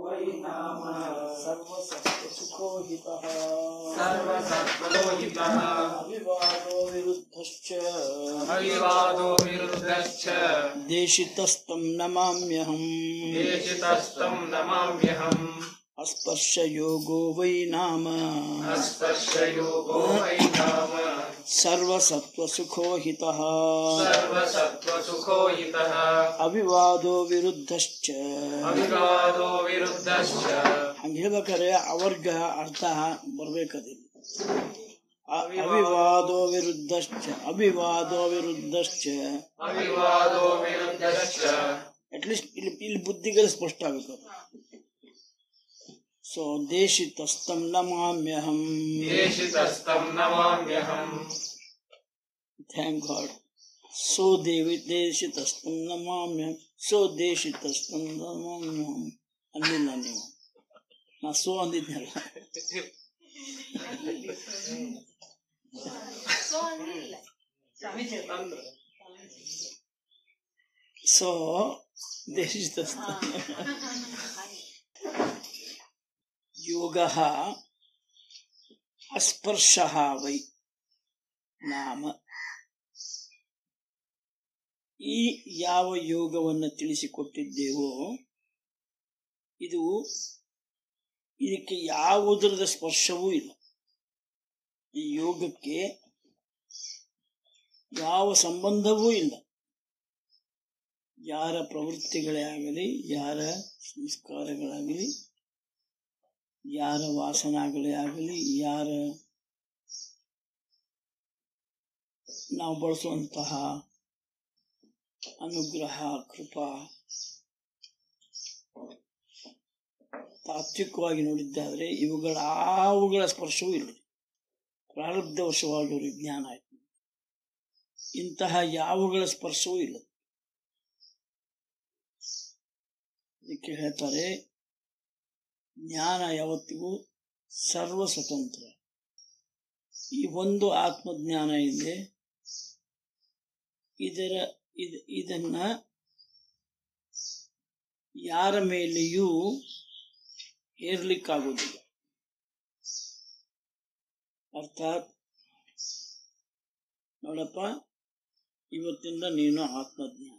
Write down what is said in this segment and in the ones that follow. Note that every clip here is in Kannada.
वै नाम सर्वसत्त्वसुखोहितः सर्वसत्त्वलोहितः अविवादो विरुद्धश्च अविवादो विरुद्धश्च देशितस्तं नमाम्यहम् देशितस्तं नमाम्यहम् अस्पर्शयोगो वै नाम अस्पर्शयोगो वै नाम सर्वसत्त्वसुखोहितः सर्वसत्त्वसुखोहितः ಅವಿವಾದೋ ವಿರುದ್ಧಶ್ಚ ಅವಿವಾದೋ ವಿರುದ್ಧಶ್ಚ ಹಂಗೆ ಹೇಳ್ಬೇಕಾದ್ರೆ ಅವರ್ಗ ಅರ್ಥ ಬರ್ಬೇಕದಿಲ್ಲ ಅ- ಅವಿವಾದೋ ವಿರುದ್ಧಶ್ಚ ಅವಿವಾದೋ ವಿರುದ್ಧಶ್ಚ ಅವಿವಾದೋ ವಿರುದ್ಧಶ್ಚ ಅಟ್ಲೀಸ್ಟ್ ಇಲ್ಲಿ ಇಲ್ಲಿ ಬುದ್ಧಿಗಳು ಸ್ಪಷ್ಟ ಆಗಬೇಕು ಸೊ ದೇಶಿತಸ್ತಂ ನಮಾಮ್ಯಹಂ ದೇಶಿತಸ್तं ನಮಾಮ್ಯಹಂ ಥ್ಯಾಂಕ್ ಗಾಡ್ ಸೊ ದೇವಿ ದೇಶಿತಸ್ತಂ ನಮಾಮ್ಯಹಂ ಸೊ ದೇಶಿತಸ್ತಂ ನಮಾಮ್ಯಹಂ ಅನ್ನಿಲ್ಲ ನೀವು ನಾ ಸೊ ಅಂದಿದ್ನಲ್ಲ ಸೊ ದೇಶಿತಸ್ತಂ ಯೋಗ ಅಸ್ಪರ್ಶ ವೈ ನಾಮ ಈ ಯಾವ ಯೋಗವನ್ನು ತಿಳಿಸಿಕೊಟ್ಟಿದ್ದೇವೋ ಇದು ಇದಕ್ಕೆ ಯಾವುದರದ ಸ್ಪರ್ಶವೂ ಇಲ್ಲ ಈ ಯೋಗಕ್ಕೆ ಯಾವ ಸಂಬಂಧವೂ ಇಲ್ಲ ಯಾರ ಪ್ರವೃತ್ತಿಗಳೇ ಆಗಲಿ ಯಾರ ಸಂಸ್ಕಾರಗಳಾಗಲಿ ಯಾರ ವಾಸನಾಗಳೇ ಆಗಲಿ ಯಾರ ನಾವು ಬಳಸುವಂತಹ ಅನುಗ್ರಹ ಕೃಪಾ ತಾತ್ವಿಕವಾಗಿ ನೋಡಿದ್ದಾದ್ರೆ ಇವುಗಳ ಅವುಗಳ ಸ್ಪರ್ಶವೂ ಇಲ್ಲ ಪ್ರಾರಬ್ಧವಶವಾಗಿ ಅವರಿಗೆ ಜ್ಞಾನ ಆಯ್ತು ಇಂತಹ ಯಾವುಗಳ ಸ್ಪರ್ಶವೂ ಇಲ್ಲ ಇದಕ್ಕೆ ಹೇಳ್ತಾರೆ ಜ್ಞಾನ ಯಾವತ್ತಿಗೂ ಸರ್ವ ಸ್ವತಂತ್ರ ಈ ಒಂದು ಆತ್ಮಜ್ಞಾನ ಇದೆ ಇದರ ಇದ್- ಇದನ್ನ ಯಾರ ಮೇಲೆಯೂ ಹೇರ್ಲಿಕ್ಕಾಗೋದಿಲ್ಲ ಅರ್ಥಾತ್ ನೋಡಪ್ಪ ಇವತ್ತಿಂದ ನೀನು ಆತ್ಮಜ್ಞಾನ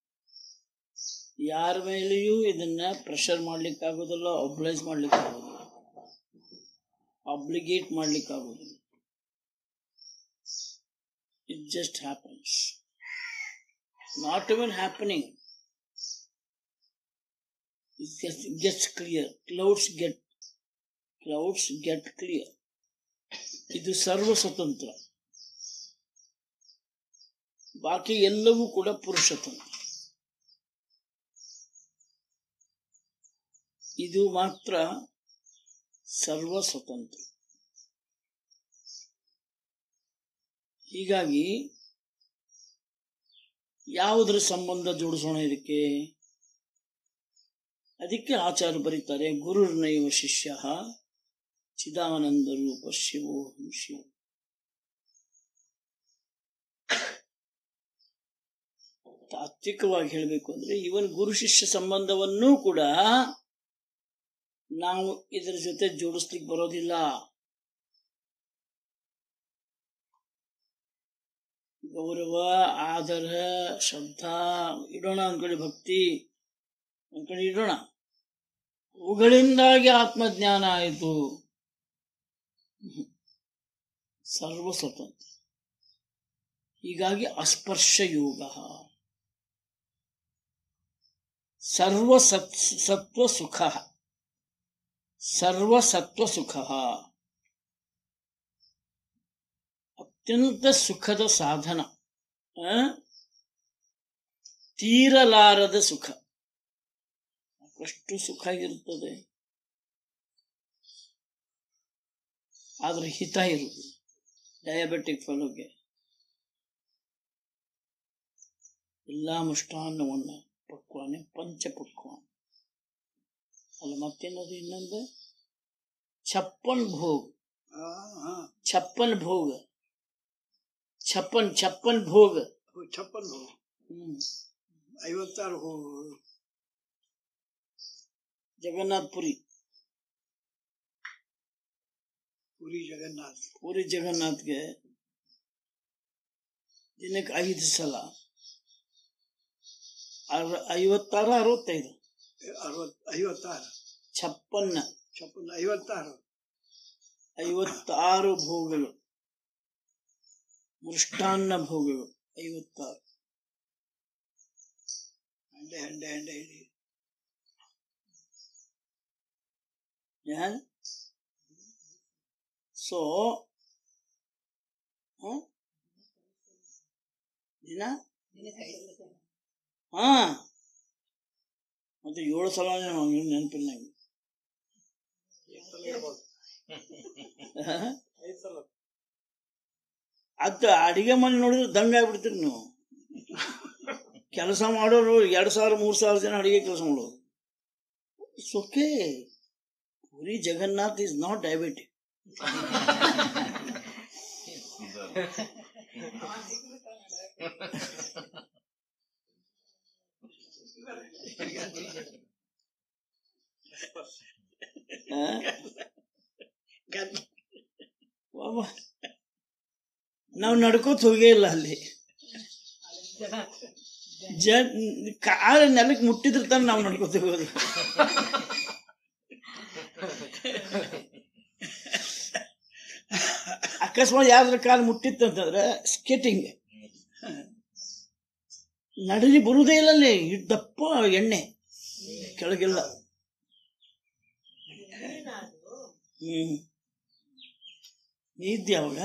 ಯಾರ ಮೇಲೆಯೂ ಇದನ್ನ ಪ್ರೆಷರ್ ಮಾಡ್ಲಿಕ್ಕಾಗೋದಿಲ್ಲ ಒಬ್ಲೈಸ್ ಮಾಡ್ಲಿಕ್ಕಾಗೋದಿಲ್ಲ ಅಬ್ಲಿಗೇಟ್ ಮಾಡ್ಲಿಕ್ಕಾಗೋದಿಲ್ಲ it just happens not even happening. It gets, gets clear. Clouds get clouds get clear. ಇದು ಸರ್ವ ಸ್ವತಂತ್ರ ಬಾಕಿ ಎಲ್ಲವೂ ಕೂಡ ಪುರುಷತಂತ್ರ ಇದು ಮಾತ್ರ ಸರ್ವ ಸ್ವತಂತ್ರ ಹೀಗಾಗಿ ಯಾವುದರ ಸಂಬಂಧ ಜೋಡಿಸೋಣ ಇದಕ್ಕೆ ಅದಕ್ಕೆ ಆಚಾರ್ಯ ಬರೀತಾರೆ ಗುರುರ್ನೈವ ಶಿಷ್ಯ ಚಿದಾನಂದ ರೂಪ ಶಿವೋಹಂ ಶಿವ ತಾತ್ವಿಕವಾಗಿ ಹೇಳಬೇಕು ಅಂದ್ರೆ ಇವನ್ ಗುರು ಶಿಷ್ಯ ಸಂಬಂಧವನ್ನೂ ಕೂಡ ನಾವು ಇದರ ಜೊತೆ ಜೋಡಿಸ್ಲಿಕ್ಕೆ ಬರೋದಿಲ್ಲ ಗೌರವ ಆದರ ಶ್ರದ್ಧಾ ಇಡೋಣ ಒಂದ್ ಕಡೆ ಭಕ್ತಿ ಒಂದ್ ಕಡೆ ಇಡೋಣ ಅವುಗಳಿಂದಾಗಿ ಆತ್ಮಜ್ಞಾನ ಆಯಿತು ಸರ್ವ ಸ್ವತಂತ್ರ ಹೀಗಾಗಿ ಅಸ್ಪರ್ಶ ಯೋಗ ಸರ್ವ ಸತ್ ಸತ್ವ ಸುಖ ಸರ್ವ ಸತ್ವ ಸುಖ ಅತ್ಯಂತ ಸುಖದ ಸಾಧನ ಆ? ತೀರಲಾರದ ಸುಖ ಸಾಕಷ್ಟು ಸುಖ ಇರುತ್ತದೆ ಆದ್ರೆ ಹಿತ ಇರುವುದು ಡಯಾಬೆಟಿಕ್ ಫೆಲೋಗೆ ಎಲ್ಲಾ ಮುಷ್ಟಾನ್ನವನ್ನ ಪಕ್ವಾನೆ ಪಂಚಪಕ್ವಾನ ಅಲ್ಲ ಮತ್ತೇನದು ಇನ್ನೊಂದು छप्पन भोग छप्पन भोग छप्पन छप्पन भोग छप्पन ಭೋಗ ಹ್ಮ್ ಐವತ್ತಾರು ಹೋಗುಗಳು ಜಗನ್ನಾಥ್ ಪುರಿ ಪುರಿ ಜಗನ್ನಾಥ್ ಪುರಿ ಜಗನ್ನಾಥ್ಗೆ ದಿನಕ್ಕೆ ಐದು ಸಲ ಅರ- ಐವತ್ತಾರು ಅರವತ್ತೈದು ಅರವತ್ ಐವತ್ತಾರು ಛಪ್ಪನ್ನ ಚಪ್ಪನ್ ಐವತ್ತಾರು ಐವತ್ತಾರು ಭೋಗಗಳು ಮೃಷ್ಟಾನ್ನ ಭೋಗಗಳು ಐವತ್ತಾರು ಹಂಡೆ ಹಂಡೆ ಹಂಡೆ ಇಡಿ ಸೊ ದಿನ ಹಾ ಮತ್ತೆ ಏಳು ಸಲ ನೆನಪಿಲ್ಲ ನಂಗೆ ಹಾ? ಅದ ಅಡಿಗೆ ಮನೆ ನೋಡಿದ್ರೆ ದಂಗ ಆಗ್ಬಿಡ್ತೀರಿ ನೀವು ಕೆಲಸ ಮಾಡೋರು ಎರಡ್ ಸಾವಿರ ಮೂರ್ ಸಾವಿರ ಜನ ಅಡಿಗೆ ಕೆಲಸ ಮಾಡೋರು it's okay Puri Jagannath is not diabetic ಗನ್ ನಾವು ನಡ್ಕೋತ ಹೋಗೇ ಇಲ್ಲ ಅಲ್ಲಿ ಜ ಕಾಲ ನೆಲಕ್ಕೆ ಮುಟ್ಟಿದ್ರ ತಾನೆ ನಾವು ನಡ್ಕೋತ ಹೋಗೋದು ಅಕಸ್ಮಾತ್ ಯಾವ್ದ್ರ ಕಾಲು ಮುಟ್ಟಿತ್ತು ಅಂತಂದ್ರೆ ಸ್ಕೇಟಿಂಗ್ ನಡಲಿ ಬರುವುದೇ ಇಲ್ಲ ಅಲ್ಲಿ ಇಷ್ಟ್ ದಪ್ಪ ಎಣ್ಣೆ ಕೆಳಗಿಲ್ಲ ಹ್ಮ್ ನೀ ಇದ್ದೆ ಅವಾಗ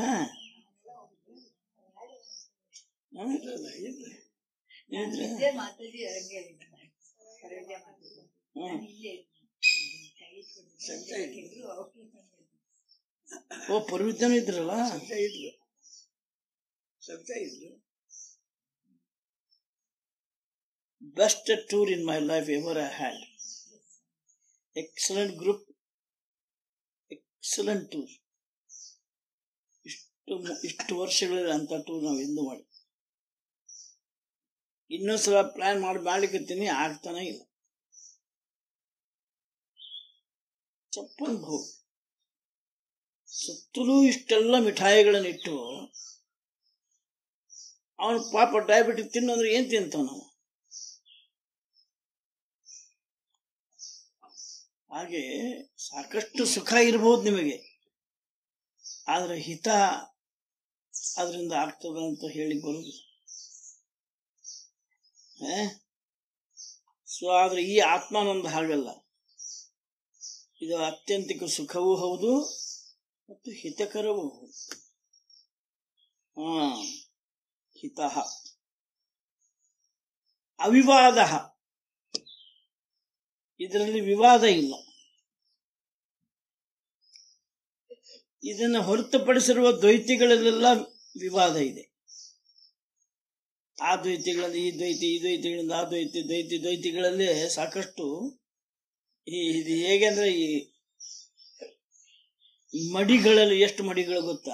ಹ್ಮ್? ಇದ್ರೆ? ಹ್ಮ್. ಓ ಪರ್ವಿತನೂ ಇದ್ರಲ್ಲ ಸತ್ಯ ಇದ್ರು ಸತ್ಯ ಇದ್ರು best tour in my life ever I had excellent group excellent tour ಇಷ್ಟು ಮು- ಇಷ್ಟು ವರ್ಷಗಳಲ್ಲಿ ಅಂತ ಟೂರ್ ನಾವು ಎಂದು ಮಾಡಿ ಇನ್ನೊಂದ್ಸಲ ಪ್ಲಾನ್ ಮಾಡಿ ಮಾಡ್ಲಿಕ್ಕತ್ತೀನಿ ಆಗ್ತಾನೆ ಇಲ್ಲ ಚಪ್ಪನ್ ಭೋಗ್ ಸುತ್ತಲೂ ಇಷ್ಟೆಲ್ಲ ಮಿಠಾಯಿಗಳನ್ನ ಇಟ್ಟು ಅವನು ಪಾಪ ಡಯಾಬಿಟಿಕ್ ತಿನ್ನೋದ್ರೆ ಏನ್ ತಿಂತಾವ ನಾವು ಹಾಗೆ ಸಾಕಷ್ಟು ಸುಖ ಇರಬಹುದು ನಿಮಗೆ ಆದ್ರೆ ಹಿತ ಅದರಿಂದ ಆಗ್ತದ ಅಂತ ಹೇಳಿ ಬರುದು ಸೊ ಆದ್ರೆ ಈ ಆತ್ಮಾನಂದ ಹಾಗಲ್ಲ ಇದು ಅತ್ಯಂತಿಕ ಸುಖವೂ ಹೌದು ಮತ್ತು ಹಿತಕರವೂ ಹೌದು ಹಾ ಹಿತ ಅವಿವಾದ ಇದರಲ್ಲಿ ವಿವಾದ ಇಲ್ಲ ಇದನ್ನು ಹೊರತುಪಡಿಸಿರುವ ದ್ವೈತಿಗಳಲ್ಲೆಲ್ಲ ವಿವಾದ ಇದೆ ಆ ದ್ವೈತಿಗಳಿಂದ ಈ ದ್ವೈತಿ ಈ ದ್ವೈತಿಗಳಿಂದ ಆ ದ್ವೈತಿ ದ್ವೈತಿ ದ್ವೈತಿಗಳಲ್ಲಿ ಸಾಕಷ್ಟು ಈ ಇದು ಹೇಗೆ ಅಂದ್ರೆ ಈ ಮಡಿಗಳಲ್ಲಿ ಎಷ್ಟು ಮಡಿಗಳು ಗೊತ್ತಾ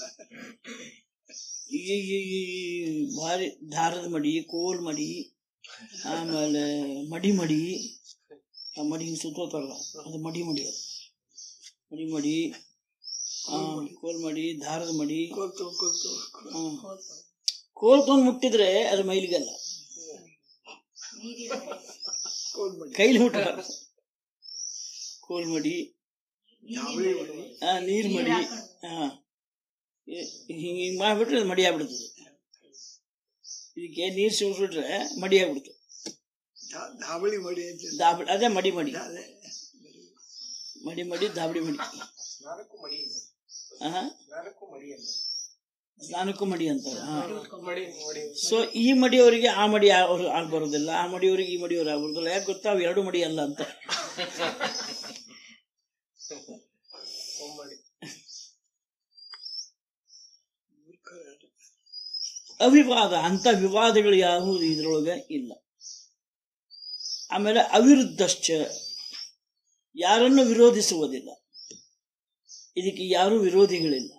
ಈ ಈ- ಈ ಭಾರಿ ದಾರದ ಮಡಿ ಕೋಲ್ ಮಡಿ ಆಮೇಲೆ ಮಡಿ ಮಡಿ ಆ ಮಡಿ ಹಿಂಗ್ ಸುತ್ತೋತಾರಲ್ಲ ಅದು ಮಡಿ ಮಡಿ ಅದು ಮಡಿ ಮಡಿ ಆ, ಕೋಲ್ ಮಡಿ ದಾರದ ಮಡಿ ಕೊಲ್ತು ಕೊಲ್ತು ಆ. ಕೋಲ್ ತೊಗೊಂಡು ಮುಟ್ಟಿದ್ರೆ ಅದು ಮೈಲಿಗಲ್ಲ ಕೋಲ್ ಮಾಡಿ ಕೈಲಿ ಮುಟ್ಟ ಕೋಲ್ ಮಡಿ ಜಾವಳಿ ಮಾಡಿ ಆ, ನೀರ್ ಮಡಿ ಹಾ ಹಿಂಗ್ ಹಿಂಗ್ ಮಾಡ್ಬಿಟ್ರೆ ಅದು ಮಡಿ ಆಗ್ಬಿಡ್ತದೆ ಇದಕ್ಕೆ ನೀರ್ ಸಿಡಿಸ್ಬಿಟ್ರೆ ಮಡಿ ಆಗ್ಬಿಡ್ತು ಧಾ- ಧಾವಳಿ ಮಾಡಿ ಅಂತ ದಾಬಿ ಅದೇ ಮಡಿ ಮಡಿ ಅದೇ ಮಡಿ ಮಡಿ ದಾಬಡಿ ಮಡಿ ನಾಲ್ಕು ಮಡಿ ಆ ನಾಲ್ಕು ಮಡಿ ಅಂತ ಸ್ನಾನಕ್ಕೂ ಮಡಿ ಅಂತಾರೆ ಹಾ ಮಡಿ ಮಡಿ ಸೊ ಈ ಮಡಿಯವರಿಗೆ ಆ ಮಡಿ ಅವ್ರು ಆಗ್ ಬರೋದಿಲ್ಲ ಆ ಮಡಿಯವರಿಗೆ ಈ ಮಡಿಯವ್ರು ಆಗ್ಬರೋದಿಲ್ಲ ಯಾಕೆ ಗೊತ್ತಾ ಅವು ಎರಡು ಮಡಿ ಅಲ್ಲ ಅಂತ ಒಮ್ಮಡಿ ಅವಿವಾದ ಅಂತ ವಿವಾದಗಳು ಯಾವುವು ಇದ್ರೊಳಗೆ ಇಲ್ಲ ಆಮೇಲೆ ಅವಿರುದ್ಧಶ್ಚ ಯಾರನ್ನು ವಿರೋಧಿಸುವುದಿಲ್ಲ ಇದಕ್ಕೆ ಯಾರೂ ವಿರೋಧಿಗಳಿಲ್ಲ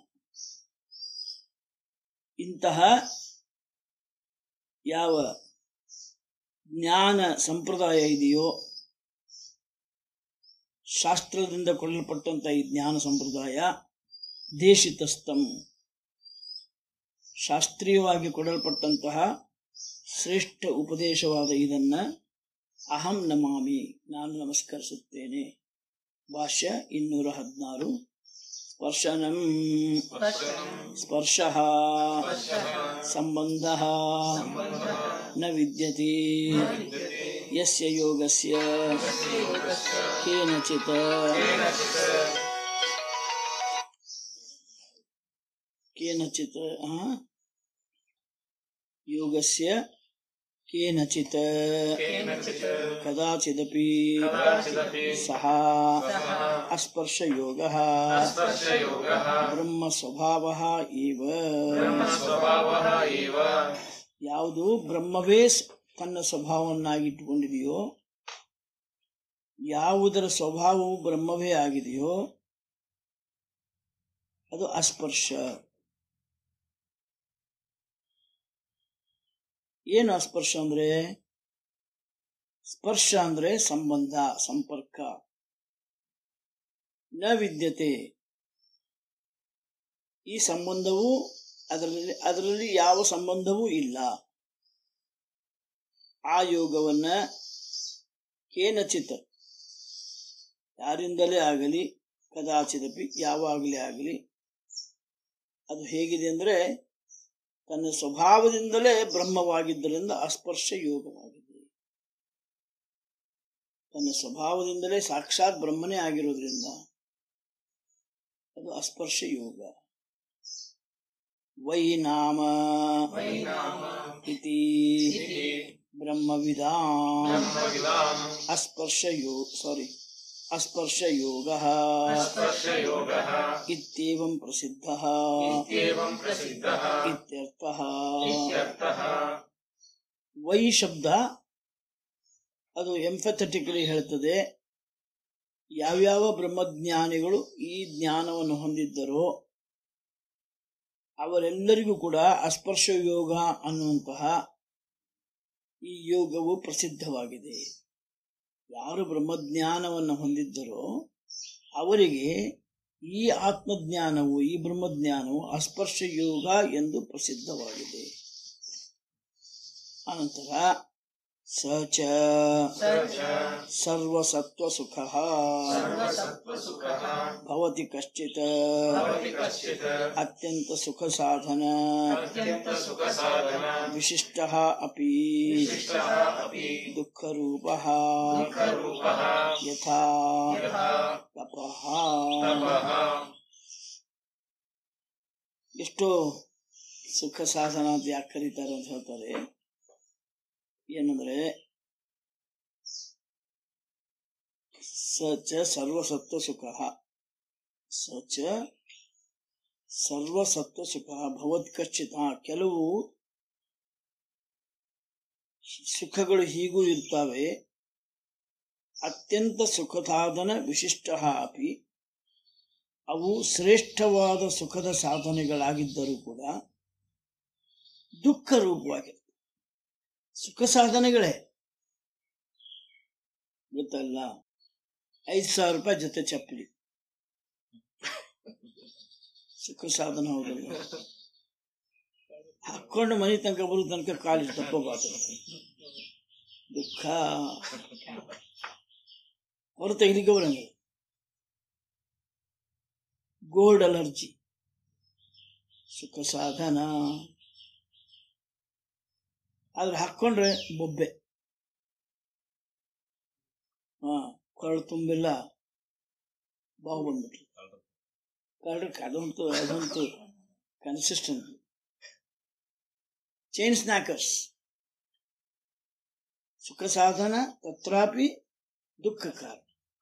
ಇಂತಹ ಯಾವ ಜ್ಞಾನ ಸಂಪ್ರದಾಯ ಇದೆಯೋ ಶಾಸ್ತ್ರದಿಂದ ಕೊಡಲ್ಪಟ್ಟಂತ ಈ ಜ್ಞಾನ ಸಂಪ್ರದಾಯ ದೇಶಿತಸ್ಥಂ ಶಾಸ್ತ್ರೀಯವಾಗಿ ಕೊಡಲ್ಪಟ್ಟಂತಹ ಶ್ರೇಷ್ಠ ಉಪದೇಶವಾದ ಇದನ್ನ ಅಹಂ ನಮಾಮಿ ನಾನು ನಮಸ್ಕರಿಸುತ್ತೇನೆ ಭಾಷ್ಯ ಇನ್ನೂರ ಹದಿನಾರು ಸ್ಪರ್ಶನಂ ಸ್ಪರ್ಶ ಸಂಬಂಧ ನ ವಿದ್ಯತೆ ಯಸ್ಯ ಯೋಗಸ್ಯ ಕೇನಚಿತ್ ಕೇನಚಿತ್ ಆ? ಯೋಗಸ್ಯ ಕೇನಚಿತ್ ಕದಾಚಿದಪಿ ಸಹ ಅಸ್ಪರ್ಶ ಯೋಗ ಬ್ರಹ್ಮ ಸ್ವಭಾವ ಇವ ಯಾವುದು ಬ್ರಹ್ಮವೇ ಸ್- ತನ್ನ ಸ್ವಭಾವವನ್ನಾಗಿಟ್ಟುಕೊಂಡಿದೆಯೋ ಯಾವುದರ ಸ್ವಭಾವವು ಬ್ರಹ್ಮವೇ ಆಗಿದೆಯೋ ಅದು ಅಸ್ಪರ್ಶ ಏನು ಅಸ್ಪರ್ಶ ಅಂದ್ರೆ ಸ್ಪರ್ಶ ಅಂದ್ರೆ ಸಂಬಂಧ ಸಂಪರ್ಕ ನ ವಿದ್ಯತೆ ಈ ಸಂಬಂಧವು ಅದರಲ್ಲಿ ಅದರಲ್ಲಿ ಯಾವ ಸಂಬಂಧವೂ ಇಲ್ಲ ಆ ಯೋಗವನ್ನ ಕೇನಚಿತ್ ಯಾರಿಂದಲೇ ಆಗಲಿ ಕದಾಚಿದಪಿ ಯಾವಾಗಲೇ ಆಗಲಿ ಅದು ಹೇಗಿದೆ ಅಂದ್ರೆ ತನ್ನ ಸ್ವಭಾವದಿಂದಲೇ ಬ್ರಹ್ಮವಾಗಿದ್ದರಿಂದ ಅಸ್ಪರ್ಶ ಯೋಗವಾಗಿದೆ ತನ್ನ ಸ್ವಭಾವದಿಂದಲೇ ಸಾಕ್ಷಾತ್ ಬ್ರಹ್ಮನೇ ಆಗಿರೋದ್ರಿಂದ ಅದು ಅಸ್ಪರ್ಶ ಯೋಗ ವೈ ನಾಮ ಇತಿ ಬ್ರಹ್ಮವಿದಾಂ ಅಸ್ಪರ್ಶ ಯೋ ಸಾರಿ ಅಸ್ಪರ್ಶ ಯೋಗ ಇತ್ಯೇವಂ ಪ್ರಸಿದ್ಧ ಇತ್ಯರ್ಥಃ ವೈ ಶಬ್ದ ಅದು ಎಂಫಥೆಟಿಕಲಿ ಹೇಳ್ತದೆ ಯಾವ್ಯಾವ ಬ್ರಹ್ಮಜ್ಞಾನಿಗಳು ಈ ಜ್ಞಾನವನ್ನು ಹೊಂದಿದ್ದರೋ ಅವರೆಲ್ಲರಿಗೂ ಕೂಡ ಅಸ್ಪರ್ಶ ಯೋಗ ಅನ್ನುವಂತಹ ಈ ಯೋಗವು ಪ್ರಸಿದ್ಧವಾಗಿದೆ ಯಾರು ಬ್ರಹ್ಮಜ್ಞಾನವನ್ನು ಹೊಂದಿದ್ದರೋ ಅವರಿಗೆ ಈ ಆತ್ಮಜ್ಞಾನವು ಈ ಬ್ರಹ್ಮಜ್ಞಾನವು ಅಸ್ಪರ್ಶ ಯೋಗ ಎಂದು ಪ್ರಸಿದ್ಧವಾಗಿದೆ ಅನಂತರ ಸ ಚ ಸರ್ವಸತ್ವ ಸುಖ ಭವತಿ ಕಶ್ಚಿತ್ ಅತ್ಯಂತ ಸುಖ ಸಾಧನ ವಿಶಿಷ್ಟ ಅಪಿ ದುಃಖ ರೂಪ ಯಥಾ ತಪಃ ಎಷ್ಟೋ ಸುಖ ಸಾಧನ ಅಂತ ಯಾಕೆ ಕರೀತಾರೆ ಅಂತ ಹೇಳ್ತಾರೆ ಏನಂದ್ರೆ ಸ ಚ ಸರ್ವಸತ್ವ ಸುಖ ಸ ಚ ಸರ್ವಸತ್ವ ಸುಖ ಭವತ್ ಕಶ್ಚಿತ ಕೆಲವು ಸುಖಗಳು ಹೀಗೂ ಇರ್ತವೆ ಅತ್ಯಂತ ಸುಖಸಾಧನ ವಿಶಿಷ್ಟ ಅಪಿ ಅವು ಶ್ರೇಷ್ಠವಾದ ಸುಖದ ಸಾಧನೆಗಳಾಗಿದ್ದರೂ ಕೂಡ ದುಃಖ ರೂಪವಾಗಿರ್ತವೆ ಸುಖ ಸಾಧನೆಗಳೇ ಗೊತ್ತಲ್ಲ ಐದು ಸಾವಿರ ರೂಪಾಯಿ ಜೊತೆ ಚಪ್ಪಲಿ ಸುಖ ಸಾಧನ ಹೌದಲ್ಲ ಹಾಕೊಂಡು ಮನೆ ತನಕ ಬರೋ ತನಕ ಕಾಲಿಗೆ ತಪ್ಪಬಾರ್ದು ದುಃಖ ಹೊರ ತೆಗಿಲಿಕ್ಕೆ ಬರಂಗಿಲ್ಲ ಗೋಲ್ಡ್ ಅಲರ್ಜಿ ಸುಖ ಸಾಧನ ಆದ್ರೆ ಹಾಕೊಂಡ್ರೆ ಬೊಬ್ಬೆ ಹಾ ಕೊರಳು ತುಂಬಿಲ್ಲ ಬಾವು ಬಂದ್ಬಿಟ್ರು ಕರಡಕ್ಕೆ ಅದಂತೂ ಅದಂತೂ ಕನ್ಸಿಸ್ಟೆಂಟ್ ಚೈನ್ ಸ್ನ್ಯಾಕರ್ಸ್ ಸುಖ ಸಾಧನ ತತ್ರಾಪಿ ದುಃಖಕಾರ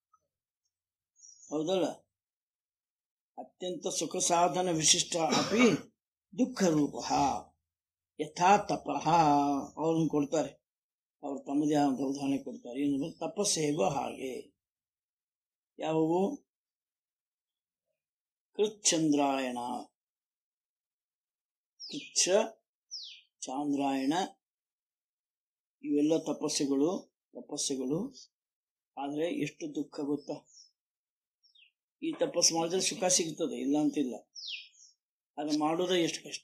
ಹೌದಲ್ಲ ಅತ್ಯಂತ ಸುಖ ಸಾಧನ ವಿಶಿಷ್ಟ ಅಪಿ ದುಃಖ ರೂಪ ಯಥಾ ತಪಃ ಅವ್ರನ್ನ ಕೊಡ್ತಾರೆ ಅವ್ರು ತಮ್ಮದೇ ಆದಂಥ ಉದಾಹರಣೆ ಕೊಡ್ತಾರೆ ಏನು ತಪಸ್ಸು ಹೇಗೋ ಹಾಗೆ ಯಾವುವು ಕೃಚ್ಛಂದ್ರಾಯಣ ಕೃಚ್ಛ ಚಾಂದ್ರಾಯಣ ಇವೆಲ್ಲ ತಪಸ್ಸುಗಳು ತಪಸ್ಸುಗಳು ಆದರೆ ಎಷ್ಟು ದುಃಖ ಗೊತ್ತಾ ಈ ತಪಸ್ಸು ಮಾಡಿದ್ರೆ ಸುಖ ಸಿಗ್ತದೆ ಇಲ್ಲ ಅಂತಿಲ್ಲ ಅದು ಮಾಡೋದೇ ಎಷ್ಟು ಕಷ್ಟ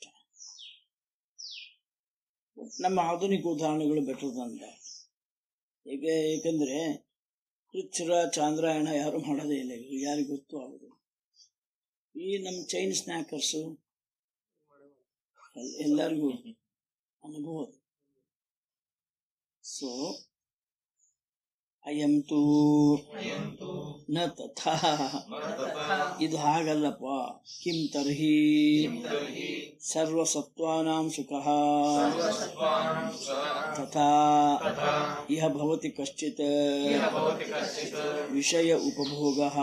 ನಮ್ಮ ಆಧುನಿಕ ಉದಾಹರಣೆಗಳು ಬೆಟರ್ ದನ್ ದ್ಯಾಟ್ ಈಗ ಏಕೆಂದ್ರೆ ಕೃಚ್ಛ್ರ ಚಾಂದ್ರಾಯಣ ಯಾರು ಮಾಡೋದೇ ಇಲ್ಲ ಈಗ ಯಾರಿಗೂ ಗೊತ್ತು ಆಗೋದು ಈ ನಮ್ಮ ಚೈನ್ ಸ್ನ್ಯಾಕರ್ಸು ಎಲ್ಲರಿಗೂ ಅನುಭವ ಸೊ ಅಯಂ ತೂ ನ ತಥಾ ಇದು ಹಾಗಲ್ಲಪ್ಪ ಕಿಂ ತರ್ಹಿ ಸರ್ವಸತ್ವಾನಾಂ ಸುಖಃ ತಥಾ ಇಹ ಭವತಿ ಕಶ್ಚಿತ್ ವಿಷಯ ಉಪಭೋಗಃ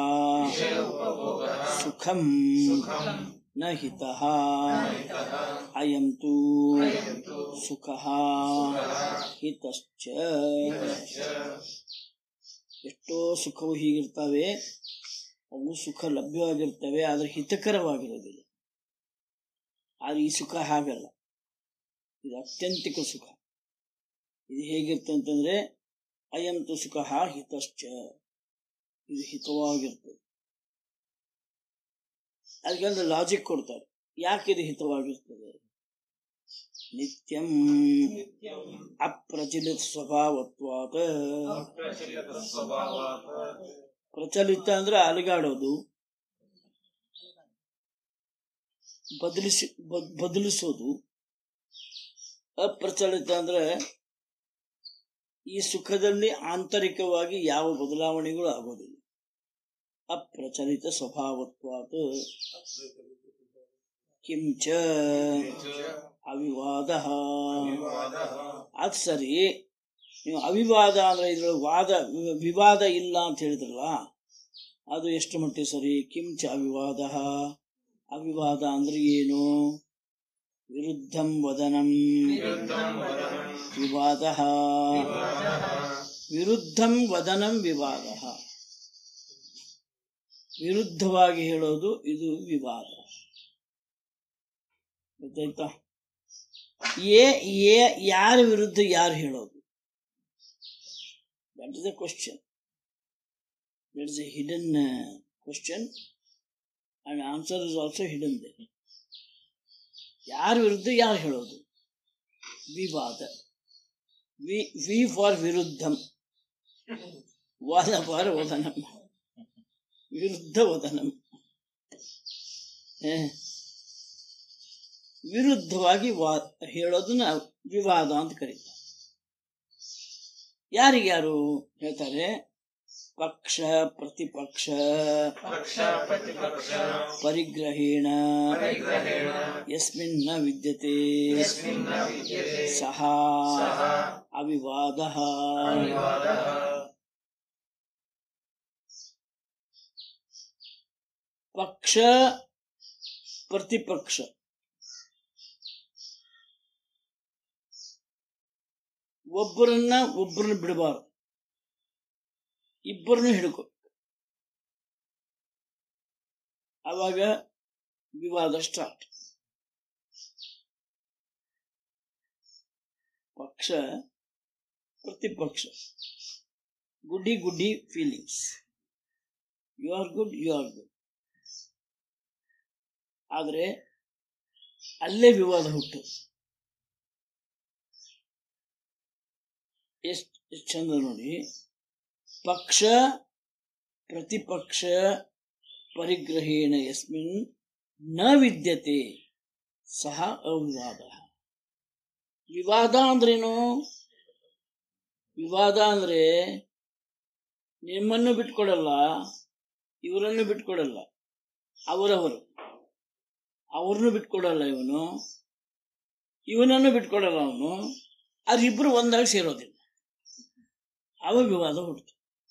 ಸುಖಂ ನ ಹಿತಃ ಅಯಂ ತೂ ಸುಖಃ ಹಿತಶ್ಚ ಎಷ್ಟೋ ಸುಖವು ಹೀಗಿರ್ತವೆ ಅವು ಸುಖ ಲಭ್ಯವಾಗಿರ್ತವೆ ಆದರೆ ಹಿತಕರವಾಗಿರೋದಿಲ್ಲ ಆದರೆ ಈ ಸುಖ ಹಾಗಲ್ಲ ಇದು ಅತ್ಯಂತಿಕ ಸುಖ ಇದು ಹೇಗಿರ್ತದೆ ಅಂತಂದ್ರೆ ಅಯಂತು ಸುಖ ಹಿತಶ್ಚ ಇದು ಹಿತವಾಗಿರ್ತದೆ ಅದಕ್ಕೆ ಲಾಜಿಕ್ ಕೊಡ್ತಾರೆ ಯಾಕೆ ಇದು ಹಿತವಾಗಿರ್ತದೆ ನಿತ್ಯಂ ಅಪ್ರಚಲಿತ ಸ್ವಭಾವತ್ವಾದ ಪ್ರಚಲಿತ ಅಂದ್ರೆ ಅಲುಗಾಡೋದು ಬದಲಿಸಿ ಬದ್- ಬದಲಿಸೋದು ಅಪ್ರಚಲಿತ ಅಂದ್ರೆ ಈ ಸುಖದಲ್ಲಿ ಆಂತರಿಕವಾಗಿ ಯಾವ ಬದಲಾವಣೆಗಳು ಆಗೋದಿಲ್ಲ ಅಪ್ರಚಲಿತ ಸ್ವಭಾವತ್ವಾತ್ ಕಿಂಚ ಅವಿವಾದ ಅದು ಸರಿ ನೀವು ಅವಿವಾದ ಅಂದ್ರೆ ಇದ್ರೊಳಗೆ ವಾದ ವಿ- ವಿವಾದ ಇಲ್ಲ ಅಂತ ಹೇಳಿದ್ರಲ್ಲ ಅದು ಎಷ್ಟು ಮಟ್ಟಿಗೆ ಸರಿ ಕಿಂಚ ಅವಿವಾದ ಅವಿವಾದ ಅಂದ್ರೆ ಏನು ವಿರುದ್ಧಂ ವದನಂ ವಿವಾದ ವಿರುದ್ಧಂ ವದನಂ ವಿವಾದ ವಿರುದ್ಧವಾಗಿ ಹೇಳೋದು ಇದು ವಿವಾದ ಗೊತ್ತಾಯ್ತಾ ಏ ಏ ಯಾರ ವಿರುದ್ಧ ಯಾರು ಹೇಳೋದು that is a question that is a hidden question and answer is also hidden ದೆ ಯಾರ ವಿರುದ್ಧ ಯಾರು ಹೇಳೋದು ವಿವಾದ ವಿ ವಿ ಫಾರ್ ವಿರುದ್ಧಂ ವಾದ ಫಾರ್ ವದನಂ ವಿರುದ್ಧ ವದನಂ ಏ, ವಿರುದ್ಧವಾಗಿ ವಾ ಹೇಳೋದನ್ನ ವಿವಾದ ಅಂತ ಕರೀತಾರೆ ಯಾರಿಗ್ಯಾರು ಹೇಳ್ತಾರೆ ಪಕ್ಷ ಪ್ರತಿಪಕ್ಷ ಪರಿಗ್ರಹೇಣ ಯಸ್ಮಿನ್ ನ ವಿದ್ಯತೆ ಸಹ ಅವಿವಾದ ಪಕ್ಷ ಪ್ರತಿಪಕ್ಷ ಒಬ್ಬರನ್ನ ಒಬ್ಬರನ್ನ ಬಿಡಬಾರದು ಇಬ್ಬರನ್ನು ಹಿಡ್ಕೊ ಆವಾಗ ವಿವಾದ ಸ್ಟಾರ್ಟ್ ಪಕ್ಷ ಪ್ರತಿಪಕ್ಷ goody goody feelings you are good you are good ಆದರೆ ಅಲ್ಲೇ ವಿವಾದ ಹುಟ್ಟು ಎಷ್ಟು ಎಷ್ಟು ಚಂದ ನೋಡಿ ಪಕ್ಷ ಪ್ರತಿಪಕ್ಷ ಪರಿಗ್ರಹೇಣ ಯಸ್ಮಿನ್ ನ ವಿದ್ಯತೆ ಸಹ ಅವಿವಾದ ವಿವಾದ ಅಂದ್ರೇನು ವಿವಾದ ಅಂದ್ರೆ ನಿಮ್ಮನ್ನು ಬಿಟ್ಕೊಡಲ್ಲ ಇವರನ್ನು ಬಿಟ್ಕೊಡಲ್ಲ ಅವರವರು ಅವ್ರನ್ನು ಬಿಟ್ಕೊಡಲ್ಲ ಇವನು ಇವನನ್ನು ಬಿಟ್ಕೊಡಲ್ಲ ಅವನು ಅವ್ರಿಬ್ರು ಒಂದಾಗಿ ಸೇರೋದಿಲ್ಲ ಅವ ವಿವಾದ ಹುಡ್ತು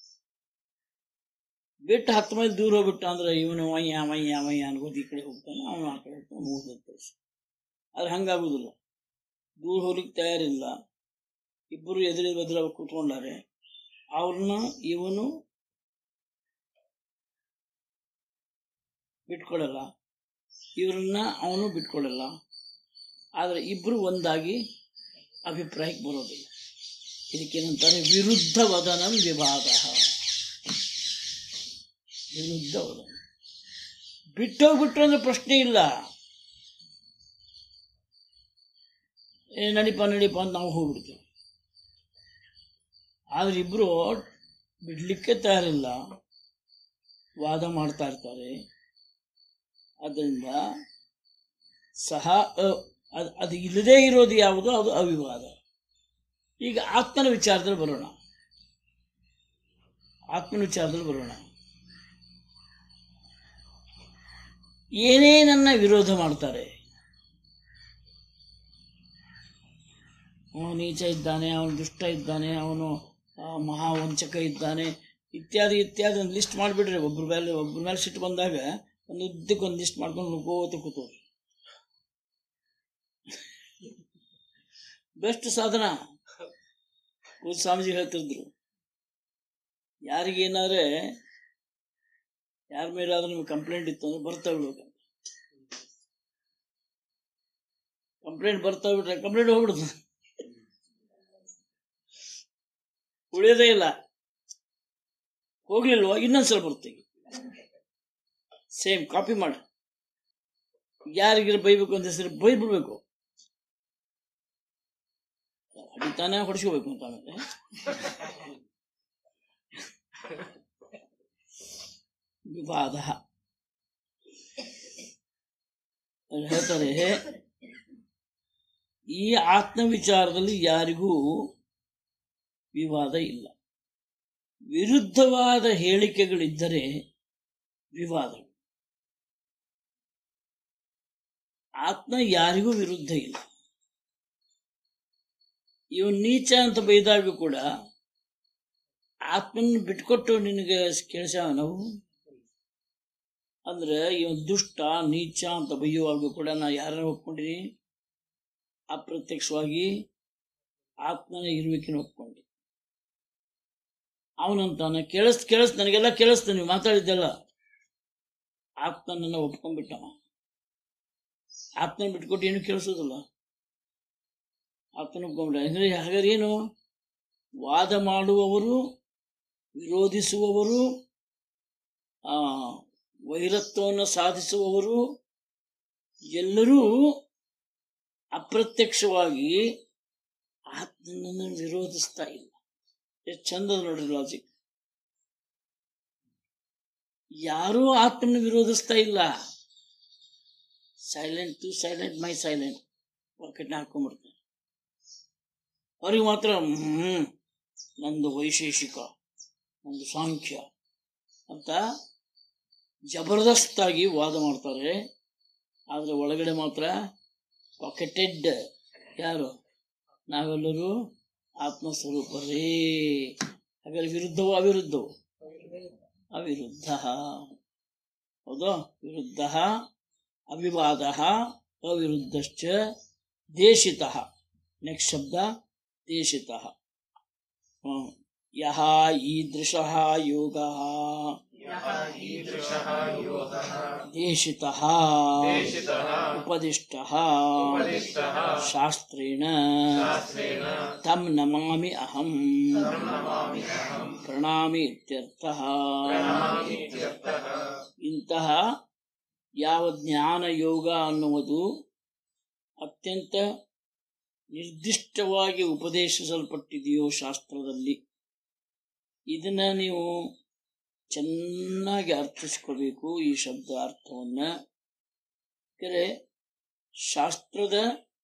ಬಿಟ್ಟು ಹತ್ತು ಮೈಲ್ ದೂರ ಹೋಗ್ಬಿಟ್ಟ ಅಂದ್ರೆ ಇವನು ಮಯ್ಯ ಮಯ್ಯ ಮಯ್ಯ ಅನ್ಕೋದು ಈ ಕಡೆ ಹೋಗ್ತಾನೆ ಅವನು ಆ ಕಡೆ ಹೋಗ್ತಾನೆ ಮುಗಿದ ಆದ್ರೆ ಹಂಗಾಗುದಿಲ್ಲ ದೂರ ಹೋಗ್ಲಿಕ್ಕೆ ತಯಾರಿಲ್ಲ ಇಬ್ಬರು ಎದುರು ಬದ್ರ ಕೂತ್ಕೊಂಡಾರೆ ಅವ್ರನ್ನ ಇವನು ಬಿಟ್ಕೊಡಲ್ಲ ಇವ್ರನ್ನ ಅವನು ಬಿಟ್ಕೊಡಲ್ಲ ಆದ್ರೆ ಇಬ್ರು ಒಂದಾಗಿ ಅಭಿಪ್ರಾಯಕ್ಕೆ ಬರೋದಿಲ್ಲ ಇದಕ್ಕೇನಂತಾರೆ ವಿರುದ್ಧ ವದನಂ ವಿವಾದ ವಿರುದ್ಧ ವದನ ಬಿಟ್ಟೋಗ್ಬಿಟ್ರು ಅಂದ್ರೆ ಪ್ರಶ್ನೆ ಇಲ್ಲ ಏ ನಡಿಪ ನಡಿಪ ಅಂತ ನಾವು ಹೋಗ್ಬಿಡ್ತೀವಿ ಆದ್ರೆ ಇಬ್ರು ಬಿಡ್ಲಿಕ್ಕೆ ತಯಾರಿಲ್ಲ ವಾದ ಮಾಡ್ತಾ ಇರ್ತಾರೆ ಅದರಿಂದ ಸಹ ಅ- ಅದ್- ಅದು ಇಲ್ಲದೇ ಇರೋದು ಯಾವುದು ಅದು ಅವಿವಾದ ಈಗ ಆತ್ಮನ ವಿಚಾರದಲ್ಲಿ ಬರೋಣ ಆತ್ಮನ ವಿಚಾರದಲ್ಲಿ ಬರೋಣ ಏನೇ ನನ್ನ ವಿರೋಧ ಮಾಡ್ತಾರೆ ಅವನು ನೀಚ ಇದ್ದಾನೆ ಅವನು ದುಷ್ಟ ಇದ್ದಾನೆ ಅವನು ಆ, ಮಹಾವಂಚಕ ಇದ್ದಾನೆ ಇತ್ಯಾದಿ ಇತ್ಯಾದಿ ಒಂದು ಲಿಸ್ಟ್ ಮಾಡಿಬಿಡ್ರಿ ಒಬ್ರ ಮೇಲೆ ಒಬ್ರ ಮೇಲೆ ಸಿಟ್ಟು ಬಂದಾಗ ಒಂದು ಉದ್ದಕ್ಕೆ ಒಂದು ಲಿಸ್ಟ್ ಮಾಡ್ಕೊಂಡು ನುಗ್ಗೋತ ಕೂತವ್ರಿ ಬೆಸ್ಟ್ ಸಾಧನ ಪೂಜ ಸ್ವಾಮೀಜಿ ಹೇಳ್ತಿದ್ರು ಯಾರಿಗೇನಾದ್ರೆ ಯಾರ ಮೇಲಾದ್ರೂ ನಿಮ್ಗೆ ಕಂಪ್ಲೇಂಟ್ ಇತ್ತು ಅಂದ್ರೆ ಬರ್ತಾ ಬಿಡ್ಬೇಕಂತ ಕಂಪ್ಲೇಂಟ್ ಬರ್ತಾ ಬಿಟ್ರೆ ಕಂಪ್ಲೇಂಟ್ ಹೋಗ್ಬಿಡುತ್ತೆ ಉಳಿಯೋದೇ ಇಲ್ಲ ಹೋಗ್ಲಿಲ್ವಾ ಇನ್ನೊಂದ್ಸಲ ಬರ್ತೀವಿ ಸೇಮ್ ಕಾಪಿ ಮಾಡು ಯಾರಿಗಿರ ಬೈಬೇಕು ಅಂತ ಹೆಸರು ಬೈದ್ಬಿಡ್ಬೇಕು ಹೊಡಿತಾನೆ ಹೊಡಿಸ್ಕೋಬೇಕು ಅಂತ ಆಮೇಲೆ ವಿವಾದ ಅವ್ರು ಹೇಳ್ತಾರೆ ಈ ಆತ್ಮ ವಿಚಾರದಲ್ಲಿ ಯಾರಿಗೂ ವಿವಾದ ಇಲ್ಲ ವಿರುದ್ಧವಾದ ಹೇಳಿಕೆಗಳಿದ್ದರೆ ವಿವಾದ ಆತ್ಮ ಯಾರಿಗೂ ವಿರುದ್ಧ ಇಲ್ಲ ಇವನ್ ನೀಚ ಅಂತ ಬೈದಾಗ ಕೂಡ ಆತ್ಮನ ಬಿಟ್ಕೊಟ್ಟು ನಿನಗೆ ಕೇಳಿಸ ನಾವು ಅಂದ್ರೆ ಇವನ್ ದುಷ್ಟ ನೀಚ ಅಂತ ಬೈಯುವಾಗ ಕೂಡ ನಾ ಯಾರನ್ನ ಒಪ್ಕೊಂಡಿನಿ ಅಪ್ರತ್ಯಕ್ಷವಾಗಿ ಆತ್ಮನ ಇರುವಿಕೆನ ಒಪ್ಕೊಂಡೆ ಅವನಂತಾನ ಕೇಳಿಸ್ ಕೇಳಿಸ್ ನನಗೆಲ್ಲ ಕೇಳಿಸ್ತ ನೀವು ಮಾತಾಡಿದ್ದೆಲ್ಲ ಆತ್ಮನನ್ನ ಒಪ್ಕೊಂಡ್ಬಿಟ್ಟವ ಆತ್ಮನ ಬಿಟ್ಕೊಟ್ಟು ಏನು ಕೇಳಿಸೋದಿಲ್ಲ ಆತ್ಮನ ಒಪ್ಕೊಂಡ್ಬಿಟ್ಟ ಅಂದ್ರೆ ಹಾಗಾದ್ರೆ ಏನು ವಾದ ಮಾಡುವವರು ವಿರೋಧಿಸುವವರು ಆ ವೈರತ್ವವನ್ನು ಸಾಧಿಸುವವರು ಎಲ್ಲರೂ ಅಪ್ರತ್ಯಕ್ಷವಾಗಿ ಆತ್ಮನನ್ನು ವಿರೋಧಿಸ್ತಾ ಇಲ್ಲ ಎಷ್ಟು ಚಂದದ ನೋಡ್ರಿ ಲಾಜಿಕ್ ಯಾರೂ ಆತ್ಮನ ವಿರೋಧಿಸ್ತಾ ಇಲ್ಲ silent to silent my silent ಪಾಕೆಟ್ನ ಹಾಕೊಂಡ್ಬಿಡ್ತಾರೆ ಅವ್ರಿಗೆ ಮಾತ್ರ ಹ್ಮ್ ನಂದು ವೈಶೇಷಿಕ ನಂದು ಸಾಂಖ್ಯ ಅಂತ ಜಬರ್ದಸ್ತಾಗಿ ವಾದ ಮಾಡ್ತಾರೆ ಆದರೆ ಒಳಗಡೆ ಮಾತ್ರ ಪಾಕೆಟೆಡ್ ಯಾರು ನಾವೆಲ್ಲರೂ ಆತ್ಮಸ್ವರೂಪರೇ ಹಾಗಾದ್ರೆ ವಿರುದ್ಧವೋ ಅವಿರುದ್ಧವೋ ಅವಿರುದ್ಧ ಹೌದಾ ವಿರುದ್ಧ ಅವಿವಾದ ಅವಿರುದ್ಧಶ್ಚ ದೇಶಿತ ನೆಕ್ಸ್ಟ್ ಶಬ್ದ ದೇಶಿತ ಯಹ ಈದೃಶ ಯೋಗ ईदृशः योगः ದೇಶಿತ देशितः ಉಪದಿಷ್ಟ उपदिष्टः ಶಾಸ್ತ್ರೇಣ शास्त्रेण ತಂ ನಮಾಮಿ ಅಹಂ नमामि अहम् ಪ್ರಣಾಮಿ ಇತ್ಯರ್ಥಃ प्रणमामि इत्यर्थः ಇಂತಹ ಯಾವ ಜ್ಞಾನ ಯೋಗ ಅನ್ನುವುದು ಅತ್ಯಂತ ನಿರ್ದಿಷ್ಟವಾಗಿ ಉಪದೇಶಿಸಲ್ಪಟ್ಟಿದೆಯೋ ಶಾಸ್ತ್ರದಲ್ಲಿ ಇದನ್ನ ನೀವು ಚೆನ್ನಾಗಿ ಅರ್ಥಿಸ್ಕೋಬೇಕು ಈ ಶಬ್ದ ಅರ್ಥವನ್ನ ಯಾಕಂದ್ರೆ ಶಾಸ್ತ್ರದ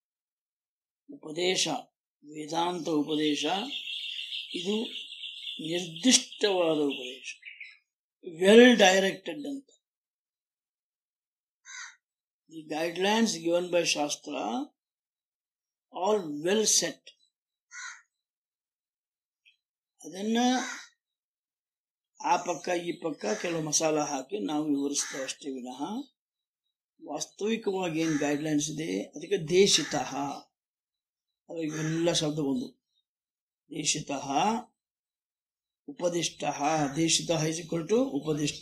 ಉಪದೇಶ ವೇದಾಂತ ಉಪದೇಶ ಇದು ನಿರ್ದಿಷ್ಟವಾದ ಉಪದೇಶ ವೆಲ್ ಡೈರೆಕ್ಟೆಡ್ ಅಂತ the guidelines given by shastra all well set ಅದನ್ನ ಆ ಪಕ್ಕ ಈ ಪಕ್ಕ ಕೆಲವು ಮಸಾಲ ಹಾಕಿ ನಾವು ವಿವರಿಸ್ತೇವೆ ಅಷ್ಟೇ ವಿನಃ ವಾಸ್ತವಿಕವಾಗಿ ಏನು ಗೈಡ್ಲೈನ್ಸ್ ಇದೆ ಅದಕ್ಕೆ ದೇಶಿತ ಅದು ಇವೆಲ್ಲ ಶಬ್ದ ಬಂದು ದೇಶಿತ ಉಪದಿಷ್ಟ ದೇಶಿತ ಇಸ್ ಇಕ್ವಲ್ ಟು ಉಪದಿಷ್ಟ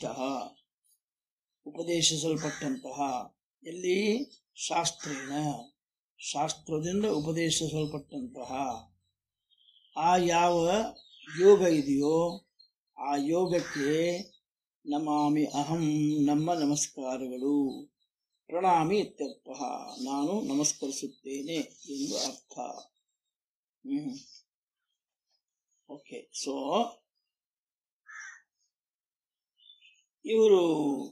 ಉಪದೇಶಿಸಲ್ಪಟ್ಟಂತಹ ಎಲ್ಲಿ ಶಾಸ್ತ್ರೇಣ ಶಾಸ್ತ್ರದಿಂದ ಉಪದೇಶಿಸಲ್ಪಟ್ಟಂತಹ ಆ ಯಾವ ಯೋಗ ಇದೆಯೋ ಆ ಯೋಗಕ್ಕೆ ನಮಾಮಿ ಅಹಂ ನಮ್ಮ ನಮಸ್ಕಾರಗಳು ಪ್ರಣಾಮಿ ಇತ್ಯರ್ಥ ನಾನು ನಮಸ್ಕರಿಸುತ್ತೇನೆ ಎಂದು ಅರ್ಥ ಹ್ಮ್ ಓಕೆ ಸೊ ಇವರು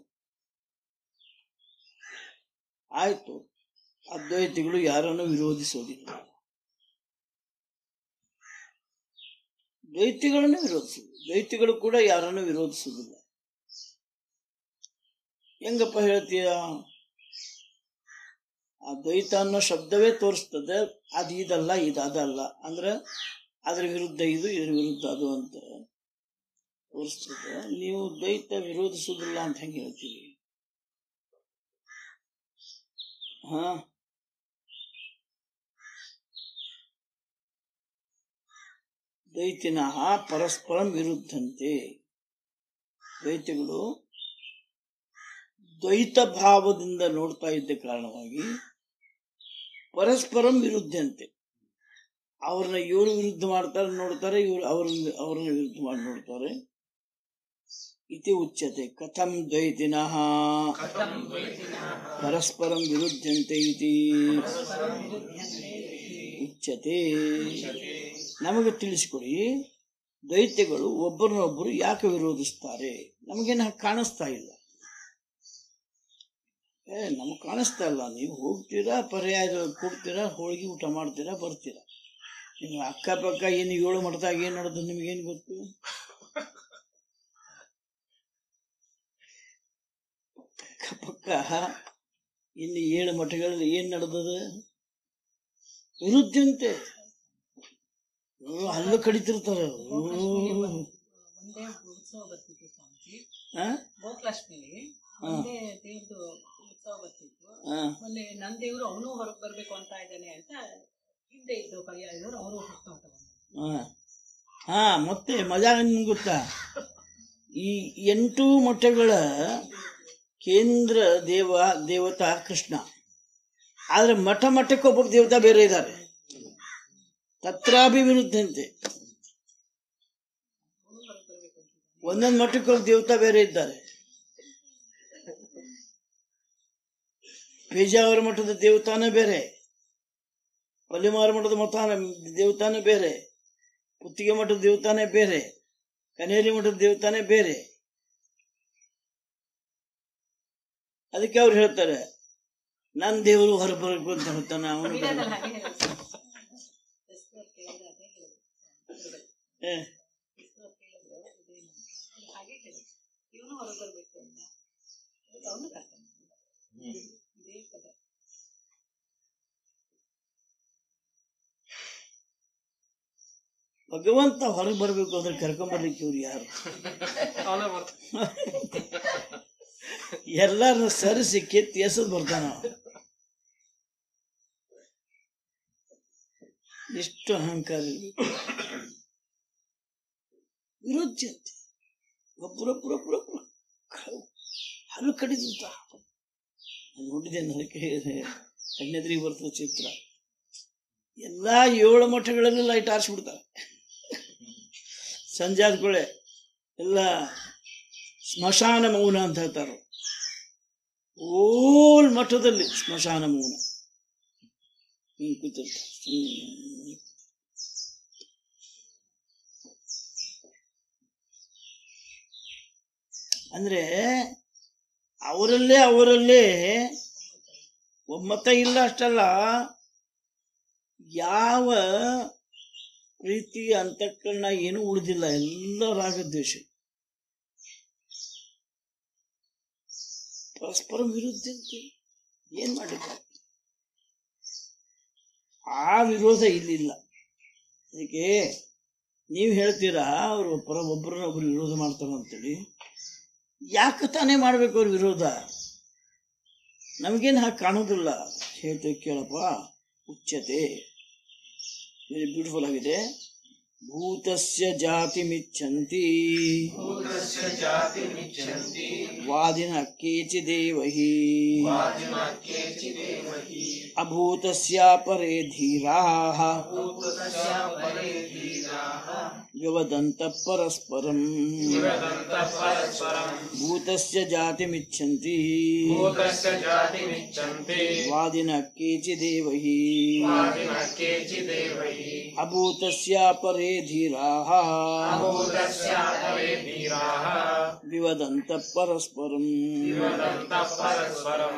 ಆಯ್ತು ಅದ್ವೈತಿಗಳು ಯಾರನ್ನು ವಿರೋಧಿಸೋದಿಲ್ಲ ದ್ವೈತಿಗಳನ್ನು ವಿರೋಧಿಸುದು ದ್ವೈತಿಗಳು ಕೂಡ ಯಾರನ್ನು ವಿರೋಧಿಸುವುದಿಲ್ಲ ಹೆಂಗಪ್ಪ ಹೇಳ್ತೀಯ ಆ ದ್ವೈತ ಅನ್ನೋ ಶಬ್ದವೇ ತೋರಿಸ್ತದೆ ಅದು ಇದಲ್ಲ ಇದು ಅದಲ್ಲ ಅಂದ್ರೆ ಅದ್ರ ವಿರುದ್ಧ ಇದು ಇದ್ರ ವಿರುದ್ಧ ಅದು ಅಂತ ತೋರಿಸ್ತದೆ ನೀವು ದ್ವೈತ ವಿರೋಧಿಸುವುದಿಲ್ಲ ಅಂತ ಹೆಂಗೆ ಹೇಳ್ತೀವಿ ಹಾ ದ್ವೈತಿನ ಪರಸ್ಪರಂ ವಿರುದ್ಧಂತೆ ದ್ವೈತಿಗಳು ದ್ವೈತ ಭಾವದಿಂದ ನೋಡ್ತಾ ಇದ್ದ ಕಾರಣವಾಗಿ ಪರಸ್ಪರಂ ವಿರುದ್ಧಂತೆ ಅವ್ರನ್ನ ಇವರು ವಿರುದ್ಧ ಮಾಡ್ತಾರೆ ನೋಡ್ತಾರೆ ಇವರು ಅವ್ರನ್ನ ಅವ್ರನ್ನ ವಿರುದ್ಧ ಮಾಡಿ ನೋಡ್ತಾರೆ ಇತಿ ಉಚ್ಯತೆ ಕಥಂ ದ್ವೈತಿನಃ ಕಥಂ ದ್ವೈತಿನಃ ಪರಸ್ಪರಂ ವಿರುದ್ಧಂತೆ ಇತಿ ಉಚ್ಯತೆ ನಮಗೆ ತಿಳಿಸಿಕೊಡಿ ದೈತ್ಯಗಳು ಒಬ್ಬರನ್ನೊಬ್ಬರು ಯಾಕೆ ವಿರೋಧಿಸ್ತಾರೆ ನಮಗೇನು ಹಾಗೆ ಕಾಣಿಸ್ತಾ ಇಲ್ಲ ಏ ನಮಗೆ ಕಾಣಿಸ್ತಾ ಇಲ್ಲ ನೀವು ಹೋಗ್ತೀರಾ ಪರ್ಯಾಯ ಕೊಡ್ತೀರಾ ಹೋಳಿಗೆ ಊಟ ಮಾಡ್ತೀರಾ ಬರ್ತೀರಾ ನೀವು ಅಕ್ಕಪಕ್ಕ ಏನು ಏಳು ಮಠದಾಗ ಏನು ನಡೆದು ನಿಮಗೇನು ಗೊತ್ತು ಅಕ್ಕಪಕ್ಕ ಇನ್ನು ಏಳು ಮಠಗಳಲ್ಲಿ ಏನು ನಡೆದದ ವಿರುದ್ಧಂತೆ ಓ, ಹಲ್ಲು ಕಡಿತಿರ್ತಾರೆ ಓ. ಒಂದೇ ಉತ್ಸವ ಬರ್ತಿತ್ತು ಸ್ವಾಮೀಜಿ ಆ? ಗೋಕುಲಾಷ್ಟಮಿಲಿ ಹಾ. ಒಂದೇ ದೇವ್ರದ್ದು ಉತ್ಸವ ಬರ್ತಿತ್ತು ಆ. ಮೊನ್ನೆ ನನ್ನ ದೇವ್ರು ಅವನು ಹೊರಗೆ ಬರ್ಬೇಕು ಅಂತ ಇದ್ದಾನೆ ಅಂತ ಹಿಂದೆ ಇದ್ದು ಪರ್ಯಾಯದವರು ಅವರು ಹುಟ್ಟು ಆ. ಹಾ ಮತ್ತೆ ಮಜಾ ನಿಮ್ಗೆ ಗೊತ್ತಾ ಈ ಎಂಟು ಮಠಗಳ ಕೇಂದ್ರ ದೇವ ದೇವತಾ ಕೃಷ್ಣ ಆದ್ರೆ ಮಠ ಮಠಕ್ಕೆ ಒಬ್ಬ ದೇವತಾ ಬೇರೆ ಇದ್ದಾರೆ ತತ್ರಾಭಿ ವಿರುದ್ಧಂತೆ ಒಂದೊಂದು ಮಠಕ್ಕೆ ಒಬ್ಬ ದೇವತಾ ಬೇರೆ ಇದ್ದಾರೆ ಪೇಜಾವರ ಮಠದ ದೇವತಾನೇ ಬೇರೆ ಪಲ್ಲಿಮಾರ ಮಠದ ಮಠಾನ ದೇವತಾನೇ ಬೇರೆ ಪುತ್ತಿಗೆ ಮಠದ ದೇವತಾನೇ ಬೇರೆ ಕನೇರಿ ಮಠದ ದೇವತಾನೇ ಬೇರೆ ಅದಕ್ಕೆ ಅವ್ರು ಹೇಳ್ತಾರೆ ನನ್ನ ದೇವರು ಹೊರಬರಬೇಕು ಅಂತ ಹೇಳ್ತಾನೆ ಅವನು ಮೀಡಿಯಾದಲ್ಲಿ ಹಾಗೆ ಹೇಳೋದು ಎಸ್ಪರ್ ಕೇಳಿದ್ರೆ ಅದೇ ಹೇಳೋದು ಏ, ಎಸ್ಪರ್ ಕೇಳಿದ್ರೆ ಇದೇನು ಅವ್ರು ಹಾಗೆ ಹೇಳೋದು ಇವನು ಹೊರಗೆ ಬರ್ಬೇಕು ಅಂತ ಅದಕ್ಕೆ ಅವನು ಕರ್ಕೊಂಡು ಇದೇ ಪದ ಭಗವಂತ ಹೊರಗೆ ಬರಬೇಕು ಅಂದ್ರೆ ಕರ್ಕೊಂಬರ್ಲಿಕ್ಕೆ ಇವ್ರು ಯಾರು ಎಲ್ಲಾರನ್ನ ಸರಿಸಿ ಕಿತ್ತು ಎಸದ್ ಬರ್ತಾನ ಅವ. ಎಷ್ಟು ಅಹಂಕಾರ ಇರ್ಬೇಕು. ವಿರುದ್ಧಂತೆ ಒಬ್ಬರೊಬ್ಬರೊಬ್ಬರೊಬ್ಬರು ಹಲ್ಲು ಕಡಿದಂತ ನೋಡಿದೆ ನನಗೆ ಕಣ್ಣೆದ್ರಿಗೆ ಬರ್ತದೆ ಚಿತ್ರ ಎಲ್ಲಾ ಏಳು ಮಠಗಳಲ್ಲಿ ಲೈಟ್ ಆರಿಸ್ಬಿಡ್ತಾರೆ ಸಂಜೆ ಆದ್ಕೊಳ್ಳೆ ಎಲ್ಲ ಸ್ಮಶಾನ ಮೌನ ಅಂತ ಹೇಳ್ತಾರೆ ಓಲ್ ಮಠದಲ್ಲಿ ಸ್ಮಶಾನ ಮೌನ ಹಿಂಗ್ ಕೂತಿರ್ತಾರೆ ಸುಮ್ನೆ. ಅಂದ್ರೆ ಅವರಲ್ಲೇ ಅವರಲ್ಲೇ ಒಮ್ಮತ ಇಲ್ಲ ಅಷ್ಟಲ್ಲ ಯಾವ ಪ್ರೀತಿ ಅಂತಃಕರಣ ಏನು ಉಳಿದಿಲ್ಲ ಎಲ್ಲ ರಾಗದ್ವೇಷ ಪರಸ್ಪರ ವಿರುದ್ಧ ಅಂತೆ. ಏನ್ ಮಾಡಿದ್ದಾರೆ ಆ ವಿರೋಧ ಇಲ್ಲಿಲ್ಲ ಅದಕ್ಕೆ ನೀವು ಹೇಳ್ತೀರಾ ಅವರು ಪರ ಒಬ್ಬರನ್ನ ಒಬ್ರು ವಿರೋಧ ಮಾಡ್ತಾರ ಅಂತೇಳಿ ಯಾಕೆ ತಾನೇ ಮಾಡ್ಬೇಕು ಅವ್ರ ವಿರೋಧ ನಮಗೇನು ಹಾಗೆ ಕಾಣೋದಿಲ್ಲ ಹೇಳ್ತೇವೆ ಕೇಳಪ್ಪ ಉಚ್ಚತೆ ವೆರಿ ಬ್ಯೂಟಿಫುಲ್ ಆಗಿದೆ ಭೂತಸ್ಯ ಜಾತಿ ಮಿಚ್ಚಂತಿ ಭೂತಸ್ಯ ಜಾತಿಮಿಚ್ಛನ್ತಿ ವಾದಿನ ಕೇಚಿದೇವಹಿ ವಾಜಿನ ಕೇಚಿದೇವಹಿ ಅಭೂತಸ್ಯ ಪರೇ ಧೀರಾ ಭೂತಸ್ಯ ಪರೇ ಧೀರಾಃ ವ್ಯವದಂತ ಪರಸ್ಪರಂ विवदन्तः परस्परम् ಭೂತಸ್ಯ ಜಾತಿಮಿಚ್ಛಂತಿ भूतस्य जातिमिच्छन्ति ವಾದಿನ ಕೇಚಿದೇವ ಹಿ वादिनः केचिदेवैः ಅಭೂತಸ್ಯ ಪರೇ ಧೀರಾಃ अभूतस्यापरे धीराः ವಿವದಂತ ಪರಸ್ಪರಂ विवदन्तः परस्परम्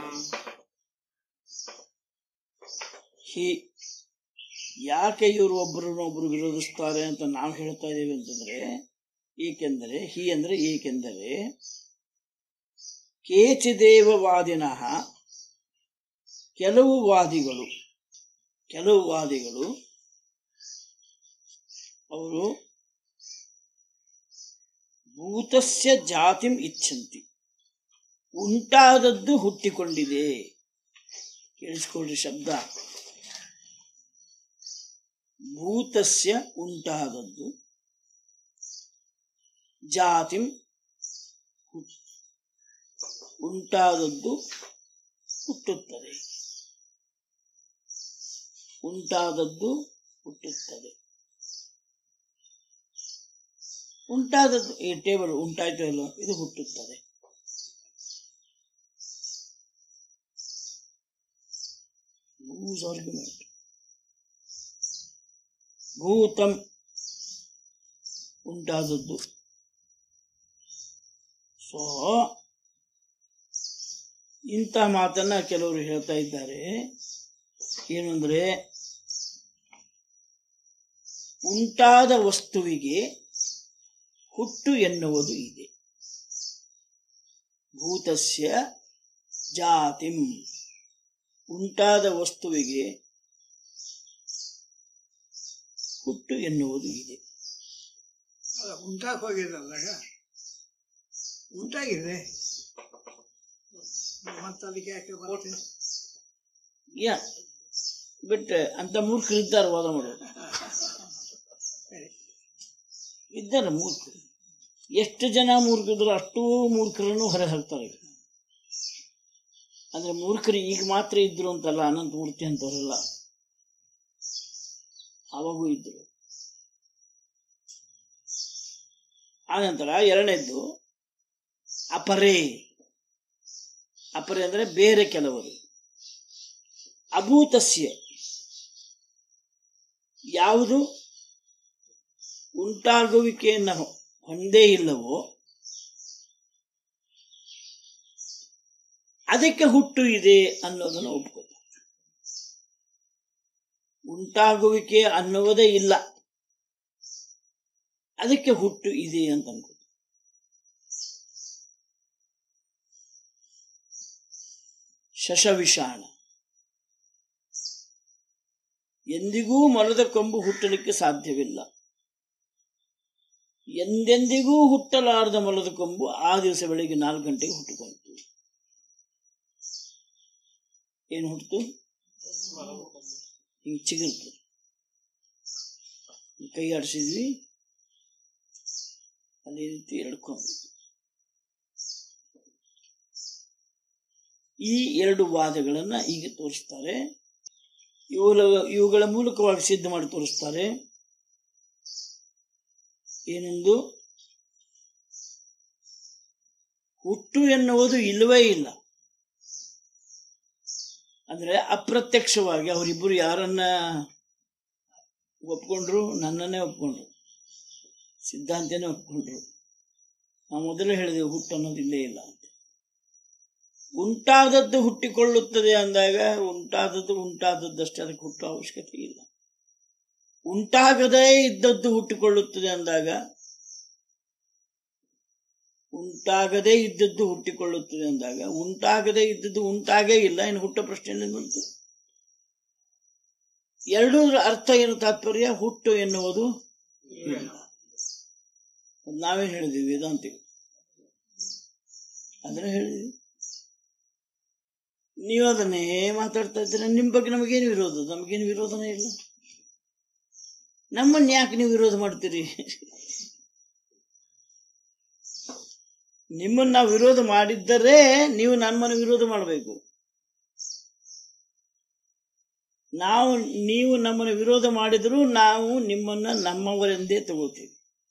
ಹಿ ಯಾಕೆ ಇವರು ಒಬ್ಬರನ್ನೊಬ್ಬರು ವಿರೋಧಿಸ್ತಾರೆ ಅಂತ ನಾವು ಹೇಳ್ತಾ ಇದ್ದೇವೆ ಅಂತಂದ್ರೆ ಏಕೆಂದರೆ ಹಿ ಅಂದ್ರೆ ಏಕೆಂದರೆ ಕೇಚಿದೇವ ವಾದಿನಃ ಕೆಲವು ವಾದಿಗಳು ಕೆಲವು ವಾದಿಗಳು ಅವರು ಭೂತಸ್ಯ ಜಾತಿಂ ಇಚ್ಛಂತಿ ಉಂಟಾದದ್ದು ಹುಟ್ಟಿಕೊಂಡಿದೆ ಕೇಳಿಸ್ಕೊಳ್ರಿ ಶಬ್ದ ಭೂತಸ್ಯ ಉಂಟಾದದ್ದು ಜಾತಿಂ ಹುಟ್- ಉಂಟಾದದ್ದು ಹುಟ್ಟುತ್ತದೆ ಉಂಟಾದದ್ದು ಹುಟ್ಟುತ್ತದೆ ಉಂಟಾದದ್ದು ಈ ಟೇಬಲ್ ಉಂಟಾಯ್ತು ಅಲ್ಲ ಇದು ಹುಟ್ಟುತ್ತದೆ ಲೂಸ್ ಆರ್ಗ್ಯುಮೆಂಟ್ ಭೂತಂ ಉಂಟಾದದ್ದು ಸೊ ಇಂಥ ಮಾತನ್ನ ಕೆಲವರು ಹೇಳ್ತಾ ಇದ್ದಾರೆ ಏನು ಅಂದ್ರೆ ಉಂಟಾದ ವಸ್ತುವಿಗೆ ಹುಟ್ಟು ಎನ್ನುವುದು ಇದೆ ಭೂತಸ್ಯ ಜಾತಿಂ ಉಂಟಾದ ವಸ್ತುವಿಗೆ ಹುಟ್ಟು ಎನ್ನುವುದು ಇದೆ ಅಲ್ಲ ಉಂಟಾಗಿ ಹೋಗಿದಲ್ಲಾಗ ಉಂಟಾಗಿದೆ ಮತ್ತೆ ಅದಕ್ಕೆ ಯಾಕೆ ಬರುತ್ತೆ ಯಾ ಬಟ್ ಅಂತ ಮೂರ್ಖರು ಇದ್ದಾರೆ ವಾದ ಮಾಡೋರು ಸರಿ ಇದ್ದಾರೆ ಮೂರ್ಖರು ಎಷ್ಟು ಜನ ಮೂರ್ಖರಿದ್ರು ಅಷ್ಟೂ ಮೂರ್ಖರನ್ನು ಹೊರ ಹಾಕ್ತಾರೆ ಅಂದ್ರೆ ಮೂರ್ಖರು ಈಗ ಮಾತ್ರ ಇದ್ರು ಅಂತಲ್ಲ ಅನಂತ ಮೂರ್ತಿ ಅಂತವರೆಲ್ಲ ಅವಾಗೂ ಇದ್ರು ಆನಂತರ ಎರಡನೇದ್ದು ಅಪರೇ ಅಪರೇ ಅಂದ್ರೆ ಬೇರೆ ಕೆಲವರು ಅಭೂತಸ್ಯ ಯಾವುದು ಉಂಟಾಗುವಿಕೆಯನ್ನು ಹೊಂದೇ ಇಲ್ಲವೋ ಅದಕ್ಕೆ ಹುಟ್ಟು ಇದೆ ಅನ್ನೋದನ್ನು ಒಪ್ಕೋತಾರೆ ಉಂಟಾಗುವಿಕೆ ಅನ್ನುವುದೇ ಇಲ್ಲ ಅದಕ್ಕೆ ಹುಟ್ಟು ಇದೆ ಅಂತ ಅನ್ಕೋತಾರೆ ಶಶವಿಷಾಣ ಎಂದಿಗೂ ಮೊಲದ ಕೊಂಬು ಹುಟ್ಟಲಿಕ್ಕೆ ಸಾಧ್ಯವಿಲ್ಲ ಎಂದೆಂದಿಗೂ ಹುಟ್ಟಲಾರದ ಮೊಲದ ಕೊಂಬು ಆ ದಿವಸ ಬೆಳಿಗ್ಗೆ ನಾಲ್ಕು ಗಂಟೆಗೆ ಹುಟ್ಟುಕೊಂತು ಏನು ಹುಟ್ಟಿತು ಹಿಂಗೆ ಚಿಗುರ್ತು ಕೈ ಆಡಿಸಿದ್ವಿ ಅಲ್ಲಿ ಈ ರೀತಿ ಎರಡು ಕೊಂಬು ಈ ಎರಡು ವಾದಗಳನ್ನ ಈಗ ತೋರಿಸ್ತಾರೆ ಇವುಗಳ ಇವುಗಳ ಮೂಲಕವಾಗಿ ಸಿದ್ಧ ಮಾಡಿ ತೋರಿಸ್ತಾರೆ ಏನೆಂದು ಹುಟ್ಟು ಎನ್ನುವುದು ಇಲ್ಲವೇ ಇಲ್ಲ ಅಂದ್ರೆ ಅಪ್ರತ್ಯಕ್ಷವಾಗಿ ಅವರಿಬ್ಬರು ಯಾರನ್ನ ಒಪ್ಕೊಂಡ್ರು ನನ್ನನ್ನೇ ಒಪ್ಕೊಂಡ್ರು ಸಿದ್ಧಾಂತನೇ ಒಪ್ಕೊಂಡ್ರು ನಾವು ಮೊದಲೇ ಹೇಳಿದೆವು ಹುಟ್ಟು ಅನ್ನೋದು ಇಲ್ಲೇ ಇಲ್ಲ ಅಂತ ಉಂಟಾದದ್ದು ಹುಟ್ಟಿಕೊಳ್ಳುತ್ತದೆ ಅಂದಾಗ ಉಂಟಾದದ್ದು ಉಂಟಾದದ್ದಷ್ಟೇ ಅದಕ್ಕೆ ಹುಟ್ಟೋ ಅವಶ್ಯಕತೆ ಇಲ್ಲ ಉಂಟಾಗದೇ ಇದ್ದದ್ದು ಹುಟ್ಟಿಕೊಳ್ಳುತ್ತದೆ ಅಂದಾಗ ಉಂಟಾಗದೇ ಇದ್ದದ್ದು ಹುಟ್ಟಿಕೊಳ್ಳುತ್ತದೆ ಅಂದಾಗ ಉಂಟಾಗದೇ ಇದ್ದದ್ದು ಉಂಟಾಗೇ ಇಲ್ಲ ಇನ್ನು ಹುಟ್ಟೋ ಪ್ರಶ್ನೆ ಬಂತು ಎರಡೂ ಅರ್ಥ ಏನು ತಾತ್ಪರ್ಯ ಹುಟ್ಟು ಎನ್ನುವುದು ಇಲ್ಲ ನಾವೇನ್ ಹೇಳಿದ್ವಿ ವೇದಾಂತಿಗಳು ಅಂದ್ರೆ ಹೇಳಿದ್ವಿ ನೀವು ಅದನ್ನೇ ಮಾತಾಡ್ತಾ ಇದ್ದೀರ ನಿಮ್ ಬಗ್ಗೆ ನಮಗೇನು ವಿರೋಧ ನಮಗೇನು ವಿರೋಧನೇ ಇಲ್ಲ ನಮ್ಮನ್ನ ಯಾಕೆ ನೀವು ವಿರೋಧ ಮಾಡ್ತೀರಿ ನಿಮ್ಮನ್ನ ನಾವು ವಿರೋಧ ಮಾಡಿದ್ದರೆ ನೀವು ನಮ್ಮನ್ನು ವಿರೋಧ ಮಾಡಬೇಕು ನಾವು ನೀವು ನಮ್ಮನ್ನು ವಿರೋಧ ಮಾಡಿದರೂ ನಾವು ನಿಮ್ಮನ್ನ ನಮ್ಮವರೆಂದೇ ತಗೋತೀವಿ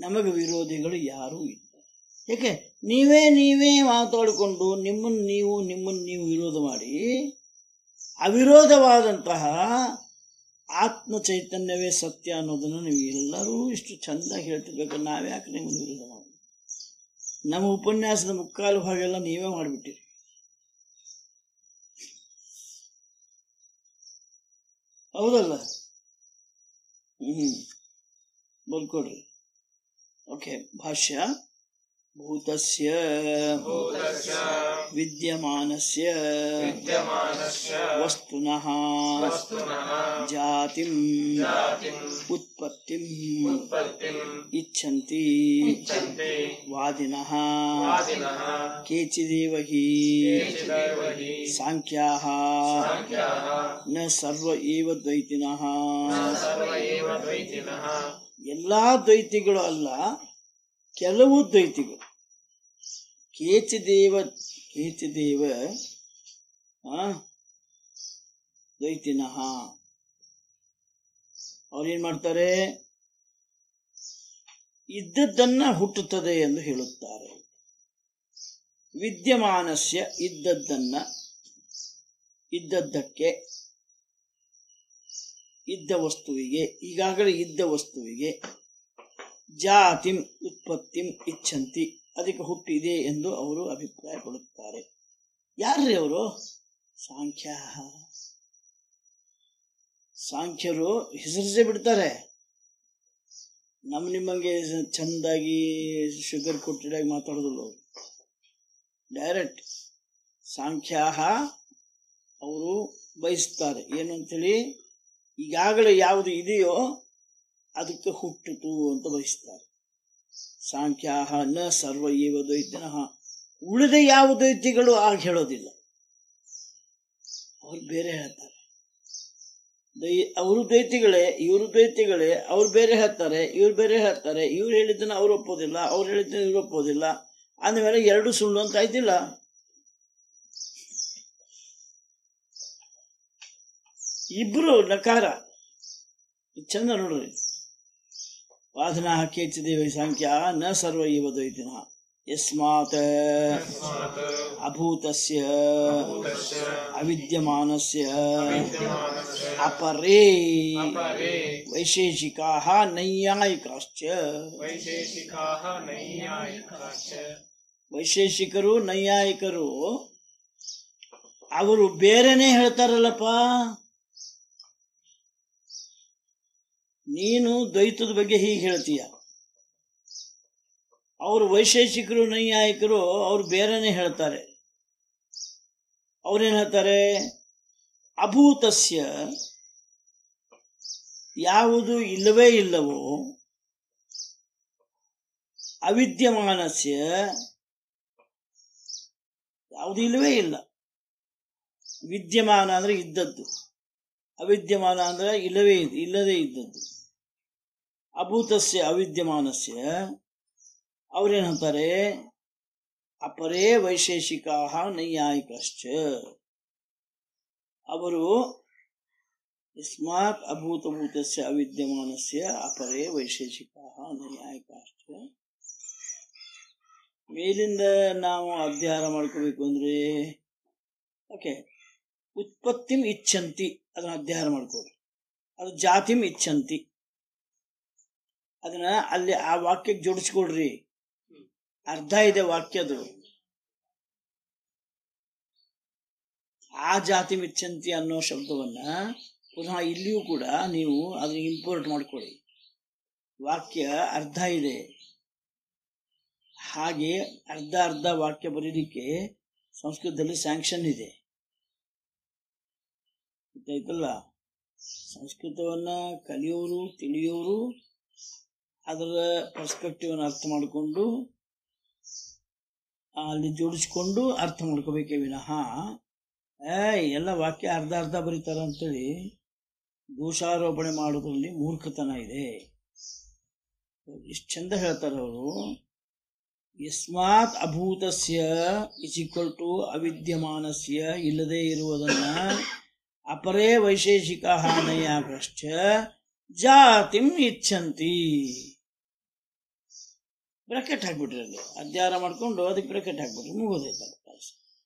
ನಮಗೆ ವಿರೋಧಿಗಳು ಯಾರೂ ಇಲ್ಲ ಯಾಕೆ ನೀವೇ ನೀವೇ ಮಾತಾಡಿಕೊಂಡು ನಿಮ್ಮನ್ನು ನೀವು ನಿಮ್ಮನ್ನು ನೀವು ವಿರೋಧ ಮಾಡಿ ಅವಿರೋಧವಾದಂತಹ ಆತ್ಮ ಚೈತನ್ಯವೇ ಸತ್ಯ ಅನ್ನೋದನ್ನು ನೀವು ಎಲ್ಲರೂ ಇಷ್ಟು ಚಂದ ಹೇಳ್ತಿರ್ಬೇಕು ನಾವ್ಯಾಕೆ ನಿಮ್ಮನ್ನು ವಿರೋಧ ಮಾಡಿ ನಮ್ಮ ಉಪನ್ಯಾಸದ ಮುಕ್ಕಾಲು ಭಾಗೆಲ್ಲ ನೀವೇ ಮಾಡಿಬಿಟ್ಟಿರಿ ಹೌದಲ್ಲ ಹ್ಮ್ ಬರ್ಕೊಡ್ರಿ ಓಕೆ ಭಾಷ್ಯ ಭೂತಸ್ಯ ಭೂತಸ್ಯ ವಿದ್ಯಮಾನಸ್ಯ ವಿದ್ಯಮಾನಸ್ಯ ವಸ್ತುನಃ ವಸ್ತುನಃ ಜಾತಿಂ ಜಾತಿಂ ಉತ್ಪತ್ತಿಂ ಉತ್ಪತ್ತಿಂ ಇಚ್ಛಂತಿ ಇಚ್ಛಂತೆ ವಾದಿನಃ ವಾದಿನಃ ಕೇಚಿದೇವ ಹಿ ಕೇಚಿದೇವ ಹಿ ಸಾಂಖ್ಯಾಃ ಸಾಂಖ್ಯಾಃ ನ ಸರ್ವ ಏವ ದ್ವೈತಿನಃ ಸರ್ವ ಏವ ದ್ವೈತಿನಃ ಎಲ್ಲಾ ದ್ವೈತಿಗಳು ಅಲ್ಲ ಕೆಲವು ದ್ವೈತಿಗಳು ಕೇಚಿದೇವ ಕೇಚಿದೇವ ಆ, ದ್ವೈತಿನಃ ಅವ್ರೇನ್ ಮಾಡ್ತಾರೆ ಇದ್ದದ್ದನ್ನ ಹುಟ್ಟುತ್ತದೆ ಎಂದು ಹೇಳುತ್ತಾರೆ ವಿದ್ಯಮಾನಸ್ಯ ಇದ್ದದ್ದನ್ನ ಇದ್ದದ್ದಕ್ಕೆ ಇದ್ದ ವಸ್ತುವಿಗೆ ಈಗಾಗಲೇ ಇದ್ದ ವಸ್ತುವಿಗೆ ಜಾತಿಂ ಉತ್ಪತ್ತಿಂ ಇಚ್ಛಂತಿ ಅದಕ್ಕೆ ಹುಟ್ಟಿದೆ ಎಂದು ಅವರು ಅಭಿಪ್ರಾಯ ಪಡುತ್ತಾರೆ ಯಾರ್ರಿ ಅವರು ಸಾಂಖ್ಯ ಸಾಂಖ್ಯರು ಹೆಸರಿಸೇ ಬಿಡ್ತಾರೆ ನಮ್ಮ ನಿಮ್ಮಂಗೆ ಚಂದಾಗಿ ಶುಗರ್ ಕೊಟ್ಟಿಡಾಗಿ ಮಾತಾಡೋದಿಲ್ಲ ಅವರು ಡೈರೆಕ್ಟ್ ಸಾಂಖ್ಯಾಹ ಅವರು ಬಯಸ್ತಾರೆ ಏನು ಅಂತೇಳಿ ಈಗಾಗಲೇ ಯಾವುದು ಇದೆಯೋ ಅದಕ್ಕೆ ಹುಟ್ಟಿತು ಅಂತ ಬಯಸ್ತಾರೆ ಸಾಂಖ್ಯಾಹ ನ ಸರ್ವ ಏವ ದ್ವೈತಿನಃ ಉಳಿದ ಯಾವ ದ್ವೈತಿಗಳು ಆಗ ಹೇಳೋದಿಲ್ಲ ಅವ್ರು ಬೇರೆ ಹೇಳ್ತಾರೆ ದೈ ಅವರು ದ್ವೈತಿಗಳೇ ಇವರು ದ್ವೈತಿಗಳೇ ಅವ್ರು ಬೇರೆ ಹೇಳ್ತಾರೆ ಇವ್ರು ಬೇರೆ ಹೇಳ್ತಾರೆ ಇವ್ರು ಹೇಳಿದ್ದನ್ನ ಅವ್ರು ಒಪ್ಪೋದಿಲ್ಲ ಅವ್ರು ಹೇಳಿದ್ದನ್ನ ಇವ್ರು ಒಪ್ಪೋದಿಲ್ಲ ಅಂದಮೇಲೆ ಎರಡು ಸುಳ್ಳು ಅಂತ ಆಯ್ತಿಲ್ಲ ಇಬ್ರು ನಕಾರ ಇದ್ ಚಂದ ನೋಡ್ರಿ ವಾದನಾ ಕೇಚಿದೇವ ಸಂಖ್ಯಾ ನ ಸರ್ವ ಇವ ದ್ವೈತಿನ ಯಸ್ಮಾತ್ ತಸ್ಮಾತ್ ಅಭೂತಸ್ಯ ಭೂತಸ್ಯ ಅವಿದ್ಯಮಾನಸ್ಯ ವಿದ್ಯಮಾನಸ್ಯ ಅಪರೇ ಅಪರೇ ವೈಶೇಷಿಕಾಃ ನೈಯಾಯಿಕಾಶ್ಚ ವೈಶೇಷಿಕಾಃ ನೈಯಾಯಿಕಾಶ್ಚ ವೈಶೇಷಿಕರು ನೈಯಾಯಿಕರು ಅವರು ಬೇರೆನೆ ಹೇಳ್ತಾರಲ್ಲಪ್ಪ ನೀನು ದ್ವೈತದ ಬಗ್ಗೆ ಹೀಗೆ ಹೇಳ್ತೀಯ ಅವರು ವೈಶೇಷಿಕರು ನೈಯಾಯಿಕರು ಅವ್ರು ಬೇರೆನೆ ಹೇಳ್ತಾರೆ ಅವ್ರೇನ್ ಹೇಳ್ತಾರೆ ಅಭೂತಸ್ಯ ಯಾವುದು ಇಲ್ಲವೇ ಇಲ್ಲವೋ ಅವಿದ್ಯಮಾನಸ್ಯ ಯಾವುದು ಇಲ್ಲವೇ ಇಲ್ಲ ವಿದ್ಯಮಾನ ಅಂದ್ರೆ ಇದ್ದದ್ದು ಅವಿದ್ಯಮಾನ ಅಂದ್ರೆ ಇಲ್ಲವೇ ಇದ್- ಇಲ್ಲದೇ ಇದ್ದದ್ದು ಅಭೂತಸ್ಯ ಅವಿದ್ಯಮಾನಸ್ಯ ಅವ್ರೇನಂತಾರೆ ಅಪರೇ ವೈಶೇಷಿಕಾ ನೈಯಾಯಿಕಶ್ಚ ಅವರು ಯಸ್ಮಾತ್ ಅಭೂತಭೂತಸ್ಯ ಅವಿದ್ಯಮಾನಸ್ಯ ಅಪರೇ ವೈಶೇಷಿಕಾ ನೈಯಾಯಿಕಾಶ್ಚ ಮೇಲಿಂದ ನಾವು ಅಧ್ಯಯನ ಮಾಡ್ಕೋಬೇಕು ಅಂದ್ರೆ ಓಕೆ ಉತ್ಪತ್ತಿಂ ಇಚ್ಛಂತಿ ಅದನ್ನ ಅಧ್ಯಯನ ಮಾಡ್ಕೊಡ್ರಿ ಅದು ಜಾತಿಂ ಇಚ್ಛಂತಿ ಅದನ್ನ ಅಲ್ಲಿ ಆ ವಾಕ್ಯಕ್ಕೆ ಜೋಡಿಸ್ಕೊಡ್ರಿ ಅರ್ಧ ಇದೆ ವಾಕ್ಯದು ಆ ಜಾತಿ ಇಚ್ಛಂತಿ ಅನ್ನೋ ಶಬ್ದವನ್ನ ಪುನಃ ಇಲ್ಲಿಯೂ ಕೂಡ ನೀವು ಅದನ್ನ ಇಂಪೋರ್ಟ್ ಮಾಡ್ಕೊಳ್ಳಿ ವಾಕ್ಯ ಅರ್ಧ ಇದೆ ಹಾಗೆ ಅರ್ಧ ಅರ್ಧ ವಾಕ್ಯ ಬರೀಲಿಕ್ಕೆ ಸಂಸ್ಕೃತದಲ್ಲಿ ಸ್ಯಾಂಕ್ಷನ್ ಇದೆ ಗೊತ್ತಾಯ್ತಲ್ಲ ಸಂಸ್ಕೃತವನ್ನ ಕಲಿಯೋರು ತಿಳಿಯೋರು ಅದರ ಪರ್ಸ್ಪೆಕ್ಟಿವ್ ಅರ್ಥ ಮಾಡಿಕೊಂಡು ಅಲ್ಲಿ ಜೋಡಿಸ್ಕೊಂಡು ಅರ್ಥ ಮಾಡ್ಕೋಬೇಕೇ ವಿನಃ ಏ ಎಲ್ಲ ವಾಕ್ಯ ಅರ್ಧ ಅರ್ಧ ಬರೀತಾರ ಅಂತೇಳಿ ದೋಷಾರೋಪಣೆ ಮಾಡೋದ್ರಲ್ಲಿ ಮೂರ್ಖತನ ಇದೆ ಇಷ್ಟು ಚಂದ ಹೇಳ್ತಾರೆ ಅವರು ಯಸ್ಮಾತ್ ಅಭೂತಸ್ಯ ಇಸ್ ಈಕ್ವಲ್ ಟು ಅವಿದ್ಯಮಾನಸ್ಯ ಇಲ್ಲದೆ ಇರುವುದನ್ನ ಅಪರೇ ವೈಶೇಷಿಕ ಹಾನಯಾಕಶ್ಚ ಜಾತಿಂ ಇಚ್ಛಂತಿ ಬ್ರಾಕೆಟ್ ಹಾಕ್ಬಿಟ್ರಿ ಅಲ್ಲಿ ಅಧ್ಯಾರ ಮಾಡ್ಕೊಂಡು ಅದಕ್ಕೆ ಬ್ರಾಕೆಟ್ ಹಾಕ್ಬಿಟ್ರಿ ಮುಗೋದೈತೆ ಕೆಲಸ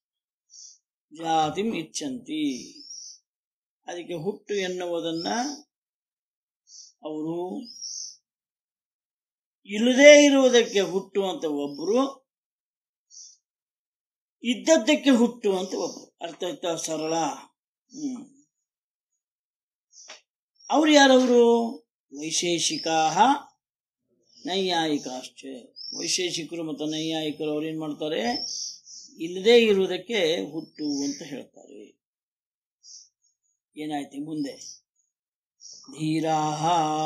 ಜಾತಿಂ ಇಚ್ಛಂತಿ ಅದಕ್ಕೆ ಹುಟ್ಟು ಎನ್ನುವುದನ್ನ ಅವರು ಇಲ್ಲದೇ ಇರುವುದಕ್ಕೆ ಹುಟ್ಟು ಅಂತ ಒಬ್ರು ಇದ್ದದ್ದಕ್ಕೆ ಹುಟ್ಟು ಅಂತ ಒಬ್ರು ಅರ್ಥ ಆಯ್ತಾ ಸರಳ ಹ್ಮ್ ಅವ್ರು ಯಾರವರು ವೈಶೇಷಿಕಾ ನೈಯಾಯಿಕಾಶ್ಚ ವೈಶೇಷಿಕರು ಮತ್ತು ನೈಯಾಯಿಕರು ಅವ್ರು ಏನ್ ಮಾಡ್ತಾರೆ ಇಲ್ಲದೇ ಇರುವುದಕ್ಕೆ ಹುಟ್ಟು ಅಂತ ಹೇಳ್ತಾರೆ ಏನಾಯ್ತು ಮುಂದೆ ಧೀರಾಹ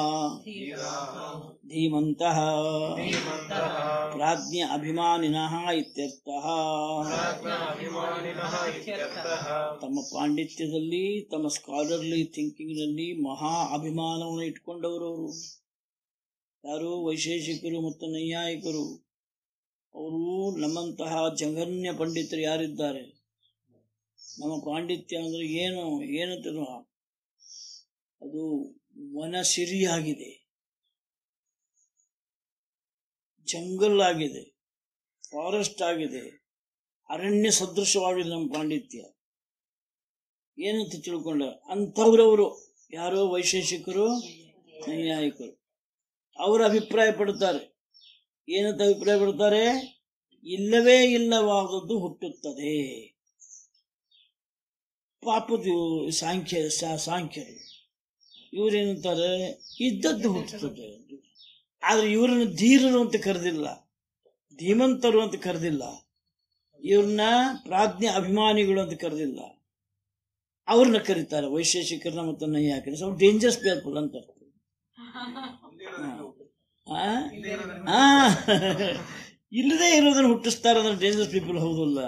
ಧೀಮಂತಃ ಪ್ರಾಜ್ಞ ಅಭಿಮಾನಿನಃ ಇತ್ಯರ್ಥಃ ಅಭಿಮಾನಿನಃ ಇತ್ಯರ್ಥಃ ತಮ್ಮ ಪಾಂಡಿತ್ಯದಲ್ಲಿ ತಮ್ಮ ಸ್ಕಾಲರ್ಲಿ ಥಿಂಕಿಂಗ್ನಲ್ಲಿ ಮಹಾ ಅಭಿಮಾನವನ್ನು ಇಟ್ಕೊಂಡವರು ಅವರು ಯಾರು ವೈಶೇಷಿಕರು ಮತ್ತು ನೈಯಾಯಿಕರು ಅವರು ನಮ್ಮಂತಹ ಜಘನ್ಯ ಪಂಡಿತರು ಯಾರಿದ್ದಾರೆ ನಮ್ಮ ಪಾಂಡಿತ್ಯ ಅಂದ್ರೆ ಏನು ಏನಂತ ಅದು ವನಸಿರಿಯಾಗಿದೆ ಜಂಗಲ್ ಆಗಿದೆ ಫಾರೆಸ್ಟ್ ಆಗಿದೆ ಅರಣ್ಯ ಸದೃಶವಾಗಿದೆ ನಮ್ಮ ಪಾಂಡಿತ್ಯ ಏನಂತ ತಿಳ್ಕೊಂಡ ಅಂಥವ್ರವರು ಯಾರೋ ವೈಶೇಷಿಕರು ನೈಯಾಯಿಕರು ಅವರು ಅಭಿಪ್ರಾಯ ಪಡ್ತಾರೆ ಏನಂತ ಅಭಿಪ್ರಾಯ ಪಡ್ತಾರೆ ಇಲ್ಲವೇ ಇಲ್ಲವಾದದ್ದು ಹುಟ್ಟುತ್ತದೆ ಪಾಪದು ಸಾಂಖ್ಯ ಸಾ- ಸಾಂಖ್ಯರು ಇವ್ರೇನಂತಾರೆ ಇದ್ದದ್ದು ಹುಟ್ಟುತ್ತದೆ ಆದ್ರೆ ಇವರನ್ನು ಧೀರರು ಅಂತ ಕರೆದಿಲ್ಲ ಧೀಮಂತರು ಅಂತ ಕರೆದಿಲ್ಲ ಇವ್ರನ್ನ ಪ್ರಾಜ್ಞ ಅಭಿಮಾನಿಗಳು ಅಂತ ಕರೆದಿಲ್ಲ ಅವ್ರನ್ನ ಕರೀತಾರೆ ವೈಶೇಷಿಕರನ್ನ ಮತ್ತು ನೈಯಾಕರ ಸ್ವಲ್ಪ ಡೇಂಜರ್ಸ್ ಪೀಪಲ್ ಅಂತ ಅರ್ಥ. ಆ? ಆ ಇಲ್ಲದೆ ಇರೋದನ್ನ ಹುಟ್ಟಿಸ್ತಾರೆ ಅಂದ್ರೆ ಡೇಂಜರ್ಸ್ ಪೀಪಲ್ ಹೌದಲ್ಲ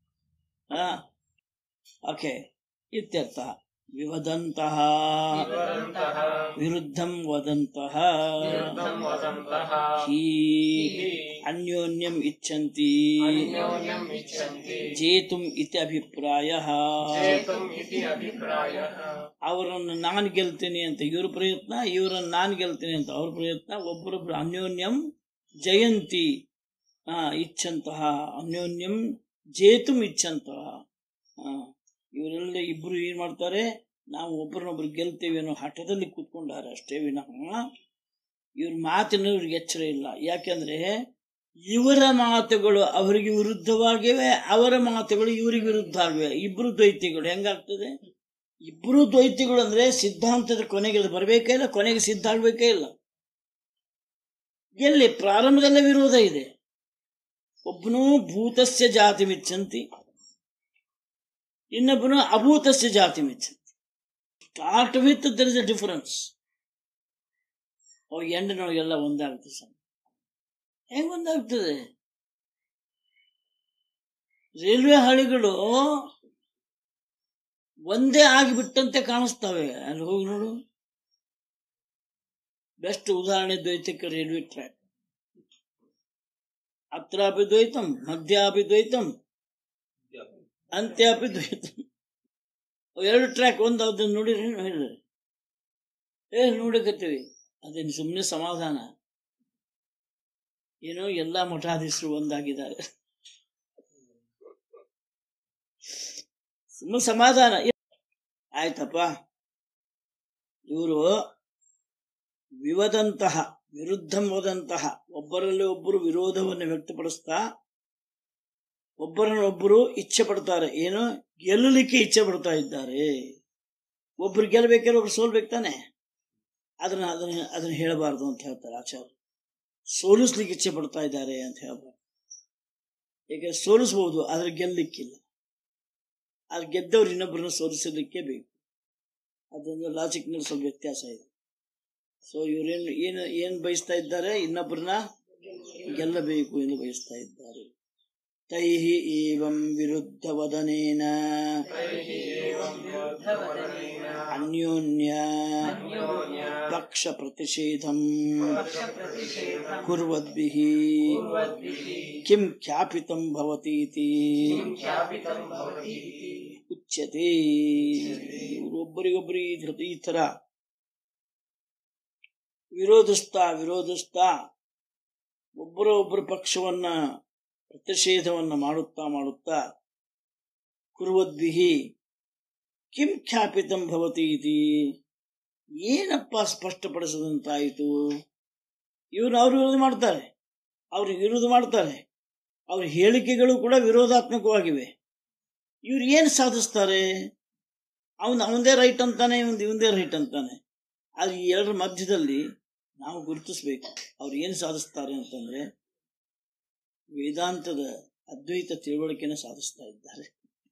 ಓಕೆ ಇತ್ಯರ್ಥ ವಿವದಂತಹ ವದಂತಃ ವಿರುದ್ಧಂ ವದಂತಹ ವಿರುದ್ಧಂ ವದಂತಃ ಹೀ ಅನ್ಯೋನ್ಯಂ ಇಚ್ಛಂತಿ ಅನ್ಯೋನ್ಯಂ ಇಚ್ಛಂತಿ ಜೇತುಂ ಇತಿ ಅಭಿಪ್ರಾಯ ಚೇತುಂ ಇತಿ ಅಭಿಪ್ರಾಯಃ ಅವರನ್ನು ನಾನು ಗೆಲ್ತೀನಿ ಅಂತ ಇವ್ರ ಪ್ರಯತ್ನ ಇವರನ್ನು ನಾನು ಗೆಲ್ತೀನಿ ಅಂತ ಅವ್ರ ಪ್ರಯತ್ನ ಒಬ್ಬರೊಬ್ರು ಅನ್ಯೋನ್ಯಂ ಜಯಂತಿ ಆ ಇಚ್ಛಂತಹ ಅನ್ಯೋನ್ಯಂ ಜೇತುಂ ಇಚ್ಛಂತಹ ಆ, ಇವರೆಲ್ಲ ಇಬ್ರು ಏನ್ ಮಾಡ್ತಾರೆ ನಾವು ಒಬ್ಬರನ್ನೊಬ್ರು ಗೆಲ್ತೇವೆ ಅನ್ನೋ ಹಠದಲ್ಲಿ ಕೂತ್ಕೊಂಡಾರೆ ಅಷ್ಟೇ ವಿನಃ ಇವ್ರ ಮಾತಿನ ಇವ್ರಿಗೆ ಎಚ್ಚರ ಇಲ್ಲ ಯಾಕೆಂದ್ರೆ ಇವರ ಮಾತುಗಳು ಅವರಿಗೆ ವಿರುದ್ಧವಾಗಿವೆ ಅವರ ಮಾತುಗಳು ಇವರಿಗೆ ವಿರುದ್ಧ ಆಗಿವೆ ಇಬ್ರು ದ್ವೈತಿಗಳು ಹೆಂಗಾಗ್ತದೆ ಇಬ್ರು ದ್ವೈತಿಗಳು ಅಂದ್ರೆ ಸಿದ್ಧಾಂತದ ಕೊನೆಗೆ ಅದು ಬರಬೇಕೇ ಇಲ್ಲ ಕೊನೆಗೆ ಸಿದ್ಧ ಆಗ್ಬೇಕೇ ಇಲ್ಲ ಎಲ್ಲಿ ಪ್ರಾರಂಭದಲ್ಲೇ ವಿರೋಧ ಇದೆ ಒಬ್ಬನು ಭೂತಸ್ಯ ಜಾತಿ ಮಿಚ್ಚಂತಿ ಇನ್ನೊಬ್ಬನು ಅಭೂತಸ್ಯ ಜಾತಿ ಮಿಚ್ಚಂತಿ start with there is a difference ಅವು ಎಂಡಿನೊಳಗೆಲ್ಲ ಒಂದಾಗ್ತದೆ ಸರ್ ಹೆಂಗ್ ಒಂದಾಗ್ತದೆ ರೈಲ್ವೆ ಹಳಿಗಳು ಒಂದೇ ಆಗಿಬಿಟ್ಟಂತೆ ಕಾಣಿಸ್ತವೆ ಅಲ್ಲಿ ಹೋಗಿ ನೋಡು ಬೆಸ್ಟ್ ಉದಾಹರಣೆ ದ್ವೈತಕ್ಕೆ ರೈಲ್ವೆ ಟ್ರ್ಯಾಕ್ ಅತ್ರಾಪಿ ದ್ವೈತಂ ಮಧ್ಯಾಪಿ ದ್ವೈತಂ ಅಂತ್ಯಾಪಿ ದ್ವೈತಂ ಅವು ಎರಡು ಟ್ರ್ಯಾಕ್ ಒಂದು ಅದನ್ನ ನೋಡಿರಿ ಹೇಳಿರಿ ಏ ನೋಡಕತ್ತೀವಿ ಅದೇನು ಸುಮ್ಮನೆ ಸಮಾಧಾನ ಏನೋ ಎಲ್ಲಾ ಮಠಾಧೀಶರು ಒಂದಾಗಿದ್ದಾರೆ ಸುಮ್ಮನೆ ಸಮಾಧಾನ ಆಯ್ತಪ್ಪ ಇವರು ವಿವದಂತಹ ವಿರುದ್ಧಂ ವದಂತಹ ಒಬ್ಬರಲ್ಲಿ ಒಬ್ಬರು ವಿರೋಧವನ್ನು ವ್ಯಕ್ತಪಡಿಸ್ತಾ ಒಬ್ಬರನ್ನೊಬ್ಬರು ಇಚ್ಛೆ ಪಡ್ತಾರೆ ಏನು ಗೆಲ್ಲಲಿಕ್ಕೆ ಇಚ್ಛೆ ಪಡ್ತಾ ಇದ್ದಾರೆ ಒಬ್ರು ಗೆಲ್ಲಬೇಕಾದ್ರೆ ಒಬ್ರು ಸೋಲ್ಬೇಕು ತಾನೆ ಅದನ್ನ ಅದನ್ನ ಅದನ್ನ ಹೇಳಬಾರ್ದು ಅಂತ ಹೇಳ್ತಾರೆ ಆಚಾರ್ಯ ಸೋಲಿಸ್ಲಿಕ್ಕೆ ಇಚ್ಛೆ ಪಡ್ತಾ ಇದ್ದಾರೆ ಅಂತ ಹೇಳ್ಬಾರ್ದು ಏಕೆ ಸೋಲಿಸ್ಬೋದು ಆದ್ರೆ ಗೆಲ್ಲಲಿಕ್ಕಿಲ್ಲ ಆದ್ರೆ ಗೆದ್ದವ್ರು ಇನ್ನೊಬ್ಬರನ್ನ ಸೋಲಿಸಲಿಕ್ಕೆ ಬೇಕು ಅದೊಂದು ಲಾಜಿಕ್ನಲ್ಲಿ ಸ್ವಲ್ಪ ವ್ಯತ್ಯಾಸ ಇದೆ ಸೊ ಇವ್ರೇನು ಏನು ಏನ್ ಬಯಸ್ತಾ ಇದ್ದಾರೆ ಇನ್ನೊಬ್ಬರನ್ನ ಗೆಲ್ಲಬೇಕು ಎಂದು ಬಯಸ್ತಾ ಇದ್ದಾರೆ ತೈಹಿ ಏವಂ ವಿರುದ್ಧ ವದನೇನ ಅನ್ಯೋನ್ಯ ಪಕ್ಷ ಪ್ರತಿಷೇಧಂ ಕುರ್ವದ್ಭಿಃ ಕಿಂ ಖ್ಯಾಪಿತಂ ಭವತೀತಿ ಉಚ್ಯತೆ ಇವರೊಬ್ಬರಿಗೊಬ್ಬರು ಈ ಥರ- ಈ ತರ ವಿರೋಧಿಸ್ತಾ ವಿರೋಧಿಸ್ತಾ ಒಬ್ಬರ ಒಬ್ಬರ ಪಕ್ಷವನ್ನ ಪ್ರತಿಷೇಧವನ್ನ ಮಾಡುತ್ತಾ ಮಾಡುತ್ತಾ ಕುರುವದ್ವಿಹಿ ಕಿಂ ಖ್ಯಾಪಿತಂ ಭವತಿ ಇತಿ ಏನಪ್ಪ ಸ್ಪಷ್ಟಪಡಿಸದಂತಾಯಿತು ಇವರು ಅವ್ರು ವಿರೋಧ ಮಾಡ್ತಾರೆ ಅವ್ರು ವಿರೋಧ ಮಾಡ್ತಾರೆ ಅವ್ರ ಹೇಳಿಕೆಗಳು ಕೂಡ ವಿರೋಧಾತ್ಮಕವಾಗಿವೆ ಇವ್ರು ಏನು ಸಾಧಿಸ್ತಾರೆ ಅವನು ಅವನದೇ ರೈಟ್ ಅಂತಾನೆ ಇವನ್ ಇವಂದೇ ರೈಟ್ ಅಂತಾನೆ ಆದ್ರೆ ಈ ಎರಡರ ಮಧ್ಯದಲ್ಲಿ ನಾವು ಗುರುತಿಸ್ಬೇಕು ಅವ್ರು ಏನು ಸಾಧಿಸ್ತಾರೆ ಅಂತಂದ್ರೆ ವೇದಾಂತದ ಅದ್ವೈತ ತಿಳುವಳಿಕೆನ ಸಾಧಿಸ್ತಾ ಇದ್ದಾರೆ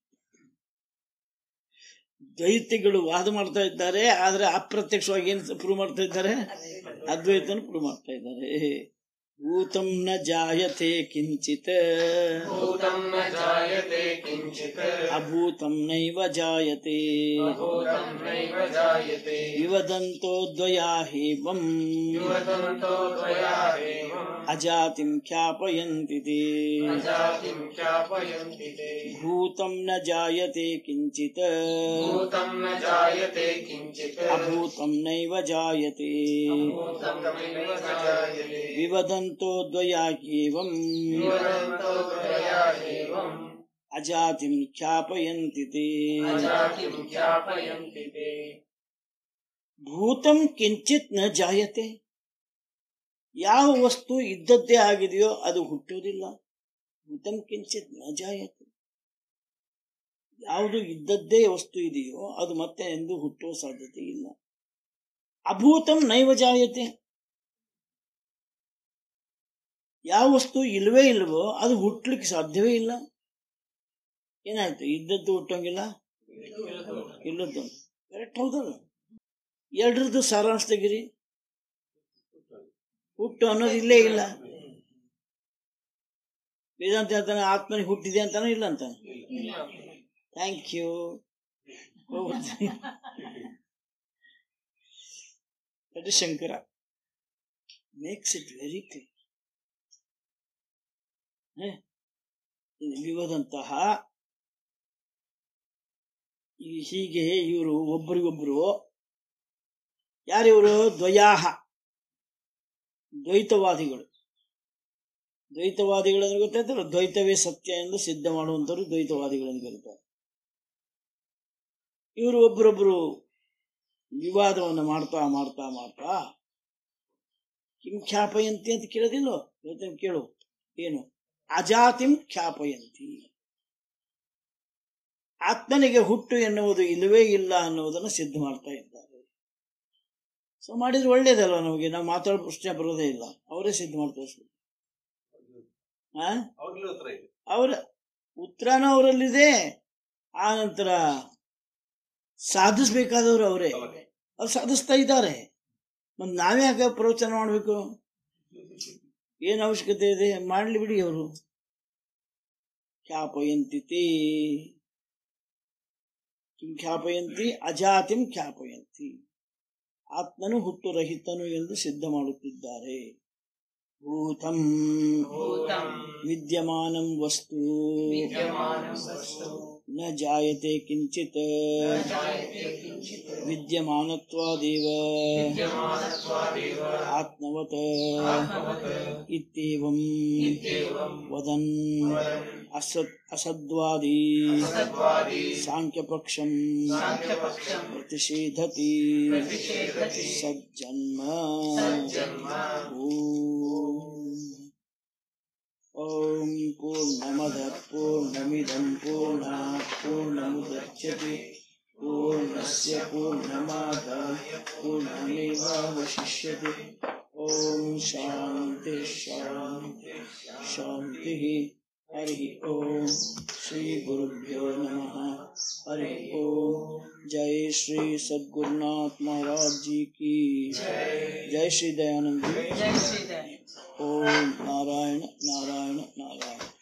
ದ್ವೈತಿಗಳು ವಾದ ಮಾಡ್ತಾ ಇದ್ದಾರೆ ಆದ್ರೆ ಅಪ್ರತ್ಯಕ್ಷವಾಗಿ ಏನು ಪ್ರೂವ್ ಮಾಡ್ತಾ ಇದ್ದಾರೆ ಅದ್ವೈತನ ಪ್ರೂವ್ ಮಾಡ್ತಾ ಇದ್ದಾರೆ ಭೂತಂ ನ ಜಾಯತೆ ಕಿಂಚಿತ್ भूतं न जायते किञ्चित् ಅಭೂತಂ ನೈವ ಜಾಯತೆ भूतं नैव जायते ವಿವದಂತೋ ದ್ವಯಾ ಹೇವಂ युवतन्तो त्वया एवम् ಅಜಾತಿಂ ಖ್ಯಾಪಯಂತಿ ತೇ. अजातिं ख्यापयन्ति ते ಭೂತಂ ನ ಜಾಯತೆ ಕಿಂಚಿತ್ भूतं न जायते किञ्चित् ಅಭೂತಂ ನೈವ ಜಾಯತೆ भूतं नैव जायते ವಿವದಂತೋ ದ್ವಯಾ ಏವಂ युवतन्तो त्वया एवम् ಅಜಾತಿಂ ಖ್ಯಾಪಯಂತಿ ತೇ. अजातिं ख्यापयन्ति ते ಭೂತಂ ಕಿಂಚಿತ್ ನ ಜಾಯತೆ ಯಾವ ವಸ್ತು ಇದ್ದದ್ದೇ ಆಗಿದೆಯೋ ಅದು ಹುಟ್ಟುವುದಿಲ್ಲ ಭೂತಂ ಕಿಂಚಿತ್ ನ ಜಾಯತೆ ಯಾವುದು ಇದ್ದದ್ದೇ ವಸ್ತು ಇದೆಯೋ ಅದು ಮತ್ತೆ ಎಂದು ಹುಟ್ಟುವ ಸಾಧ್ಯತೆ ಇಲ್ಲ ಅಭೂತಂ ನೈವ ಜಾಯತೆ ಯಾವ ವಸ್ತು ಇಲ್ವೇ ಇಲ್ವೋ ಅದು ಹುಟ್ಟಲಿಕ್ಕೆ ಸಾಧ್ಯವೇ ಇಲ್ಲ ಏನಾಯ್ತು ಇದ್ದದ್ದು ಹುಟ್ಟೋಂಗಿಲ್ಲ ಇಲ್ಲದ್ದು ಕರೆಕ್ಟ್ ಹೌದಲ್ಲ ಎರಡರದ್ದು ಸಾರಾಂಶ ತೆಗಿರಿ ಹುಟ್ಟು ಅನ್ನೋದು ಇಲ್ಲೇ ಇಲ್ಲ ವೇದಾಂತ ಹೇಳ್ತಾನೆ ಆತ್ಮನಿಗೆ ಹುಟ್ಟಿದೆ ಅಂತಾನೆ ಇಲ್ಲ ಅಂತಾನೆ thank you Shankara makes it very clear ವಿವದಂತಹ ಈ ಹೀಗೆ ಇವರು ಒಬ್ಬರಿಗೊಬ್ಬರು ಯಾರಿವರು ದ್ವಯಾಹ ದ್ವೈತವಾದಿಗಳು ದ್ವೈತವಾದಿಗಳು ಅಂದ್ರೆ ಗೊತ್ತಾಯ್ತಲ್ಲ ದ್ವೈತವೇ ಸತ್ಯ ಎಂದು ಸಿದ್ಧ ಮಾಡುವಂತವರು ದ್ವೈತವಾದಿಗಳನ್ನು ಕರೀತಾರೆ ಇವರು ಒಬ್ಬರೊಬ್ಬರು ವಿವಾದವನ್ನು ಮಾಡ್ತಾ ಮಾಡ್ತಾ ಮಾಡ್ತಾ ಕಿಂ ಖ್ಯಾಪಯಂತಿ ಅಂತ ಕೇಳೋದಿಲ್ಲೋ ಹೇಳ್ತೇನೆ ಕೇಳು ಏನು ಅಜಾತಿಂ ಖ್ಯಾಪಯಂತಿ ಆತ್ಮನಿಗೆ ಹುಟ್ಟು ಎನ್ನುವುದು ಇಲ್ಲವೇ ಇಲ್ಲ ಅನ್ನುವುದನ್ನು ಸಿದ್ಧ ಮಾಡ್ತಾ ಇದ್ದಾರೆ ಸೊ ಮಾಡಿದ್ರೆ ಒಳ್ಳೇದಲ್ವ ನಮಗೆ ನಾವು ಮಾತಾಡೋ ಪ್ರಶ್ನೆ ಬರೋದೇ ಇಲ್ಲ ಅವರೇ ಸಿದ್ಧ ಮಾಡಿ ತೋರಿಸ್ಬೇಕು ಆ ಅವರ ಉತ್ತರನೂ ಅವರಲ್ಲಿದೆ ಆ ನಂತರ ಸಾಧಿಸ್ಬೇಕಾದವರು ಅವರೇ ಅವ್ರು ಸಾಧಿಸ್ತಾ ಇದ್ದಾರೆ ಮತ್ ನಾವೇ ಯಾಕೆ ಪ್ರವಚನ ಮಾಡಬೇಕು ಏನ್ ಅವಶ್ಯಕತೆ ಇದೆ ಮಾಡ್ಲಿ ಬಿಡಿ ಅವರು ಖ್ಯಾಪಯಂತಿ ತೇ. ಕಿಂ ಖ್ಯಾಪಯಂತಿ ಅಜಾತಿಂ ಖ್ಯಾಪಯಂತಿ ಆತ್ಮನು ಹುಟ್ಟು ರಹಿತನು ಎಂದು ಸಿದ್ಧ ಮಾಡುತ್ತಿದ್ದಾರೆ ಭೂತಂ भूतं ವಿದ್ಯಮಾನಂ ವಸ್ತು विद्यमानं वस्तु ನ ಜಾಯತೆ ಕಿಂಚಿತ್ जायते किञ्चित् ವಿದ್ಯಮಾನತ್ವಾದೇವ विद्यमानत्वादेव ಆತ್ಮವತ್ आत्मवत् ಇತ್ಯೇವಂ इत्येवं ವದನ್ ಅಸತ್ ಅಸದ್ವಾದಿ सद्वादी ಸಾಂಖ್ಯಪಕ್ಷಂ साङ्ख्यपक्षं ಪ್ರತಿಷೇಧತಿ प्रतिषेधति ಸಜ್ಜನ್ಮ सज्जन्म ಓಂ ಪೂರ್ಣಮದ ಪೂರ್ಣಮಿದಂ ಪೂರ್ಣಾತ್ ಪೂರ್ಣಮುದಚ್ಯತೆ ಪೂರ್ಣಸ್ಯ ಪೂರ್ಣಮಾದಾಯ ಪೂರ್ಣಮೇವಾವಶಿಷ್ಯತೆ ಓಂ ಶಾಂತಿ ಶಾಂತಿ ಶಾಂತಿ ಹರಿ ಓಂ ಶ್ರೀ ಗುರುಭ್ಯೋ ನಮಃ ಹರಿ ಓಂ जय श्री सद्गुरुनाथ महाराज जी की जय श्री दयानंद जी ಜೈ ಶ್ರೀ ದಯಾನಂದ. ओम नारायण नारायण नारायण